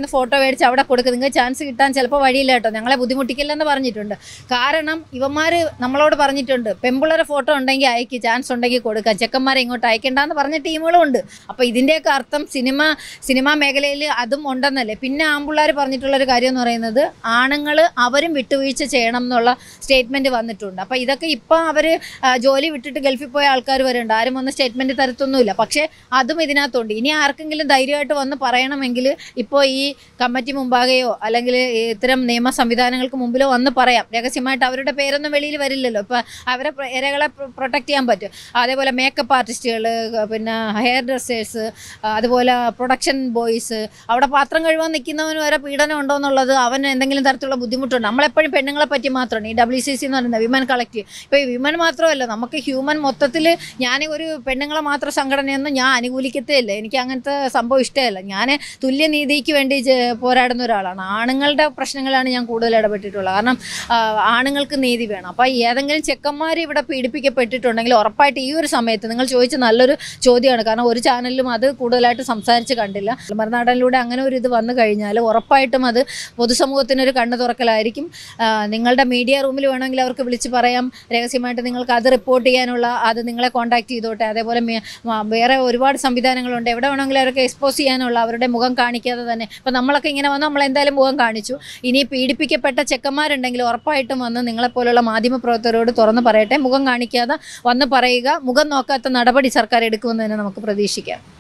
മേടിച്ച് അവിടെ കൊടുക്കുക നിങ്ങൾക്ക് ചാൻസ് കിട്ടാൻ ചിലപ്പോൾ വഴിയില്ല കേട്ടോ ഞങ്ങളെ ബുദ്ധിമുട്ടിക്കില്ലെന്ന് പറഞ്ഞിട്ടുണ്ട് കാരണം ഇവന്മാർ നമ്മളോട് പറഞ്ഞിട്ടുണ്ട് പെമ്പിള്ളേരെ ഫോട്ടോ ഉണ്ടെങ്കിൽ അയക്ക് ചാൻസ് ഉണ്ടെങ്കിൽ കൊടുക്കാം ചെക്കന്മാരെ ഇങ്ങോട്ട് അയക്കണ്ടെന്ന് പറഞ്ഞ ടീമുകളും ഉണ്ട് അപ്പോൾ ഇതിൻ്റെയൊക്കെ അർത്ഥം സിനിമ സിനിമാ മേഖലയിൽ അതും ഉണ്ടെന്നല്ലേ പിന്നെ ആമ്പിള്ളേർ പറഞ്ഞിട്ടുള്ളൊരു കാര്യം എന്ന് പറയുന്നത് ആണുങ്ങൾ അവരും വിട്ടുവീഴ്ച ചെയ്യണം എന്നുള്ള സ്റ്റേറ്റ്മെൻറ്റ് വന്നിട്ടുണ്ട് അപ്പോൾ ഇതൊക്കെ ഇപ്പോൾ അവർ ജോലി വിട്ടിട്ട് ഗൾഫിൽ പോയ ആൾക്കാർ വരുന്നുണ്ട് ആരും വന്ന് സ്റ്റേറ്റ്മെൻറ്റ് തരത്തൊന്നുമില്ല പക്ഷേ അതും ഇതിനകത്തുണ്ട് ഇനി ആർക്കെങ്കിലും ധൈര്യമായിട്ട് വന്ന് പറയണമെങ്കിൽ ഇപ്പോൾ ഈ കമ്മിറ്റി മുമ്പാകെയോ അല്ലെങ്കിൽ ഇത്തരം നിയമ സംവിധാനങ്ങൾക്ക് മുമ്പിലോ വന്ന് പറയാം രഹസ്യമായിട്ട് അവരുടെ പേരൊന്നും വെളിയിൽ വരില്ലല്ലോ ഇപ്പോൾ അവരെ പ്ര- ഇരകളെ പ്രൊട്ടക്ട് ചെയ്യാൻ പറ്റും അതേപോലെ മേക്കപ്പ് ആർട്ടിസ്റ്റുകൾ പിന്നെ ഹെയർ ഡ്രസ്സേഴ്സ് അതുപോലെ പ്രൊഡക്ഷൻ ബോയ്സ് അവിടെ പാത്രം കഴുകാൻ നിൽക്കുന്നവന് വരെ പീഡനം ഉണ്ടോ എന്നുള്ളത് അവന് എന്തെങ്കിലും തരത്തിലുള്ള ബുദ്ധിമുട്ടുണ്ട് നമ്മളെപ്പോഴും പെണ്ണുങ്ങളെ പറ്റി മാത്രമാണ് ഈ ഡബ്ല്യു സി സി എന്ന് പറയുന്നത് വിമൻ കളക്റ്റീവ് ഇപ്പോൾ ഈ വിമൻ മാത്രമല്ല നമുക്ക് ഹ്യൂമൻ മൊത്തത്തിൽ ഞാൻ ഒരു പെണ്ണുങ്ങളെ മാത്രം സംഘടനയൊന്നും ഞാൻ അനുകൂലിക്കത്തേ ഇല്ല എനിക്ക് അങ്ങനത്തെ സംഭവം ഇഷ്ടമല്ല ഞാൻ തുല്യനീതിക്ക് വേണ്ടി ജെ- പോരാടുന്ന ഒരാളാണ് ആണുങ്ങളുടെ പ്രശ്നങ്ങളാണ് ഞാൻ കൂടുതൽ ഇടപെട്ടിട്ടുള്ളത് കാരണം ആ, ആണുങ്ങൾക്ക് നീതി വേണം അപ്പോൾ ഏതെങ്കിലും ചെക്കന്മാർ ഇവിടെ പീഡിപ്പിക്കപ്പെട്ടിട്ടുണ്ടെങ്കിൽ ഉറപ്പായിട്ട് ഈ ഒരു സമയത്ത് നിങ്ങൾ ചോദിച്ച നല്ലൊരു ചോദ്യമാണ് കാരണം ഒരു ചാനലിലും അത് കൂടുതലായിട്ട് സംസാരിച്ച് കണ്ടില്ല മറുനാടനിലൂടെ അങ്ങനെ ഒരു ഇത് വന്നു കഴിഞ്ഞാൽ ഉറപ്പായിട്ടും അത് പൊതുസമൂഹത്തിനൊരു കണ്ണു തുറക്കലായിരിക്കും ആ, നിങ്ങളുടെ മീഡിയ റൂമിൽ വേണമെങ്കിൽ അവർക്ക് വിളിച്ച് പറയാം രഹസ്യമായിട്ട് നിങ്ങൾക്ക് അത് റിപ്പോർട്ട് ചെയ്യാനുള്ള അത് നിങ്ങളെ കോൺടാക്ട് ചെയ്തോട്ടെ അതേപോലെ മേ- മ- വേറെ ഒരുപാട് സംവിധാനങ്ങളുണ്ട് എവിടെ വേണമെങ്കിലും അവർക്ക് എക്സ്പോസ് ചെയ്യാനുള്ള അവരുടെ മുഖം കാണിക്കാതെ തന്നെ ഇപ്പം നമ്മളൊക്കെ ഇങ്ങനെ വന്ന് നമ്മൾ എന്തായാലും മുഖം കാണിച്ചു ഇനി പീഡിപ്പിക്കപ്പെട്ട ചെക്കന്മാരുണ്ടെങ്കിൽ ഉറപ്പായിട്ടും വന്ന് നിങ്ങളെപ്പോലുള്ള മാധ്യമപ്രവർത്തകരോട് തുറന്ന് പറയട്ടെ മുഖം കാണിക്കാതെ വന്ന് പറയുക മുഖം നോക്കാത്ത നടപടി സർക്കാർ എടുക്കുമെന്ന് തന്നെ നമുക്ക് പ്രതീക്ഷിക്കാം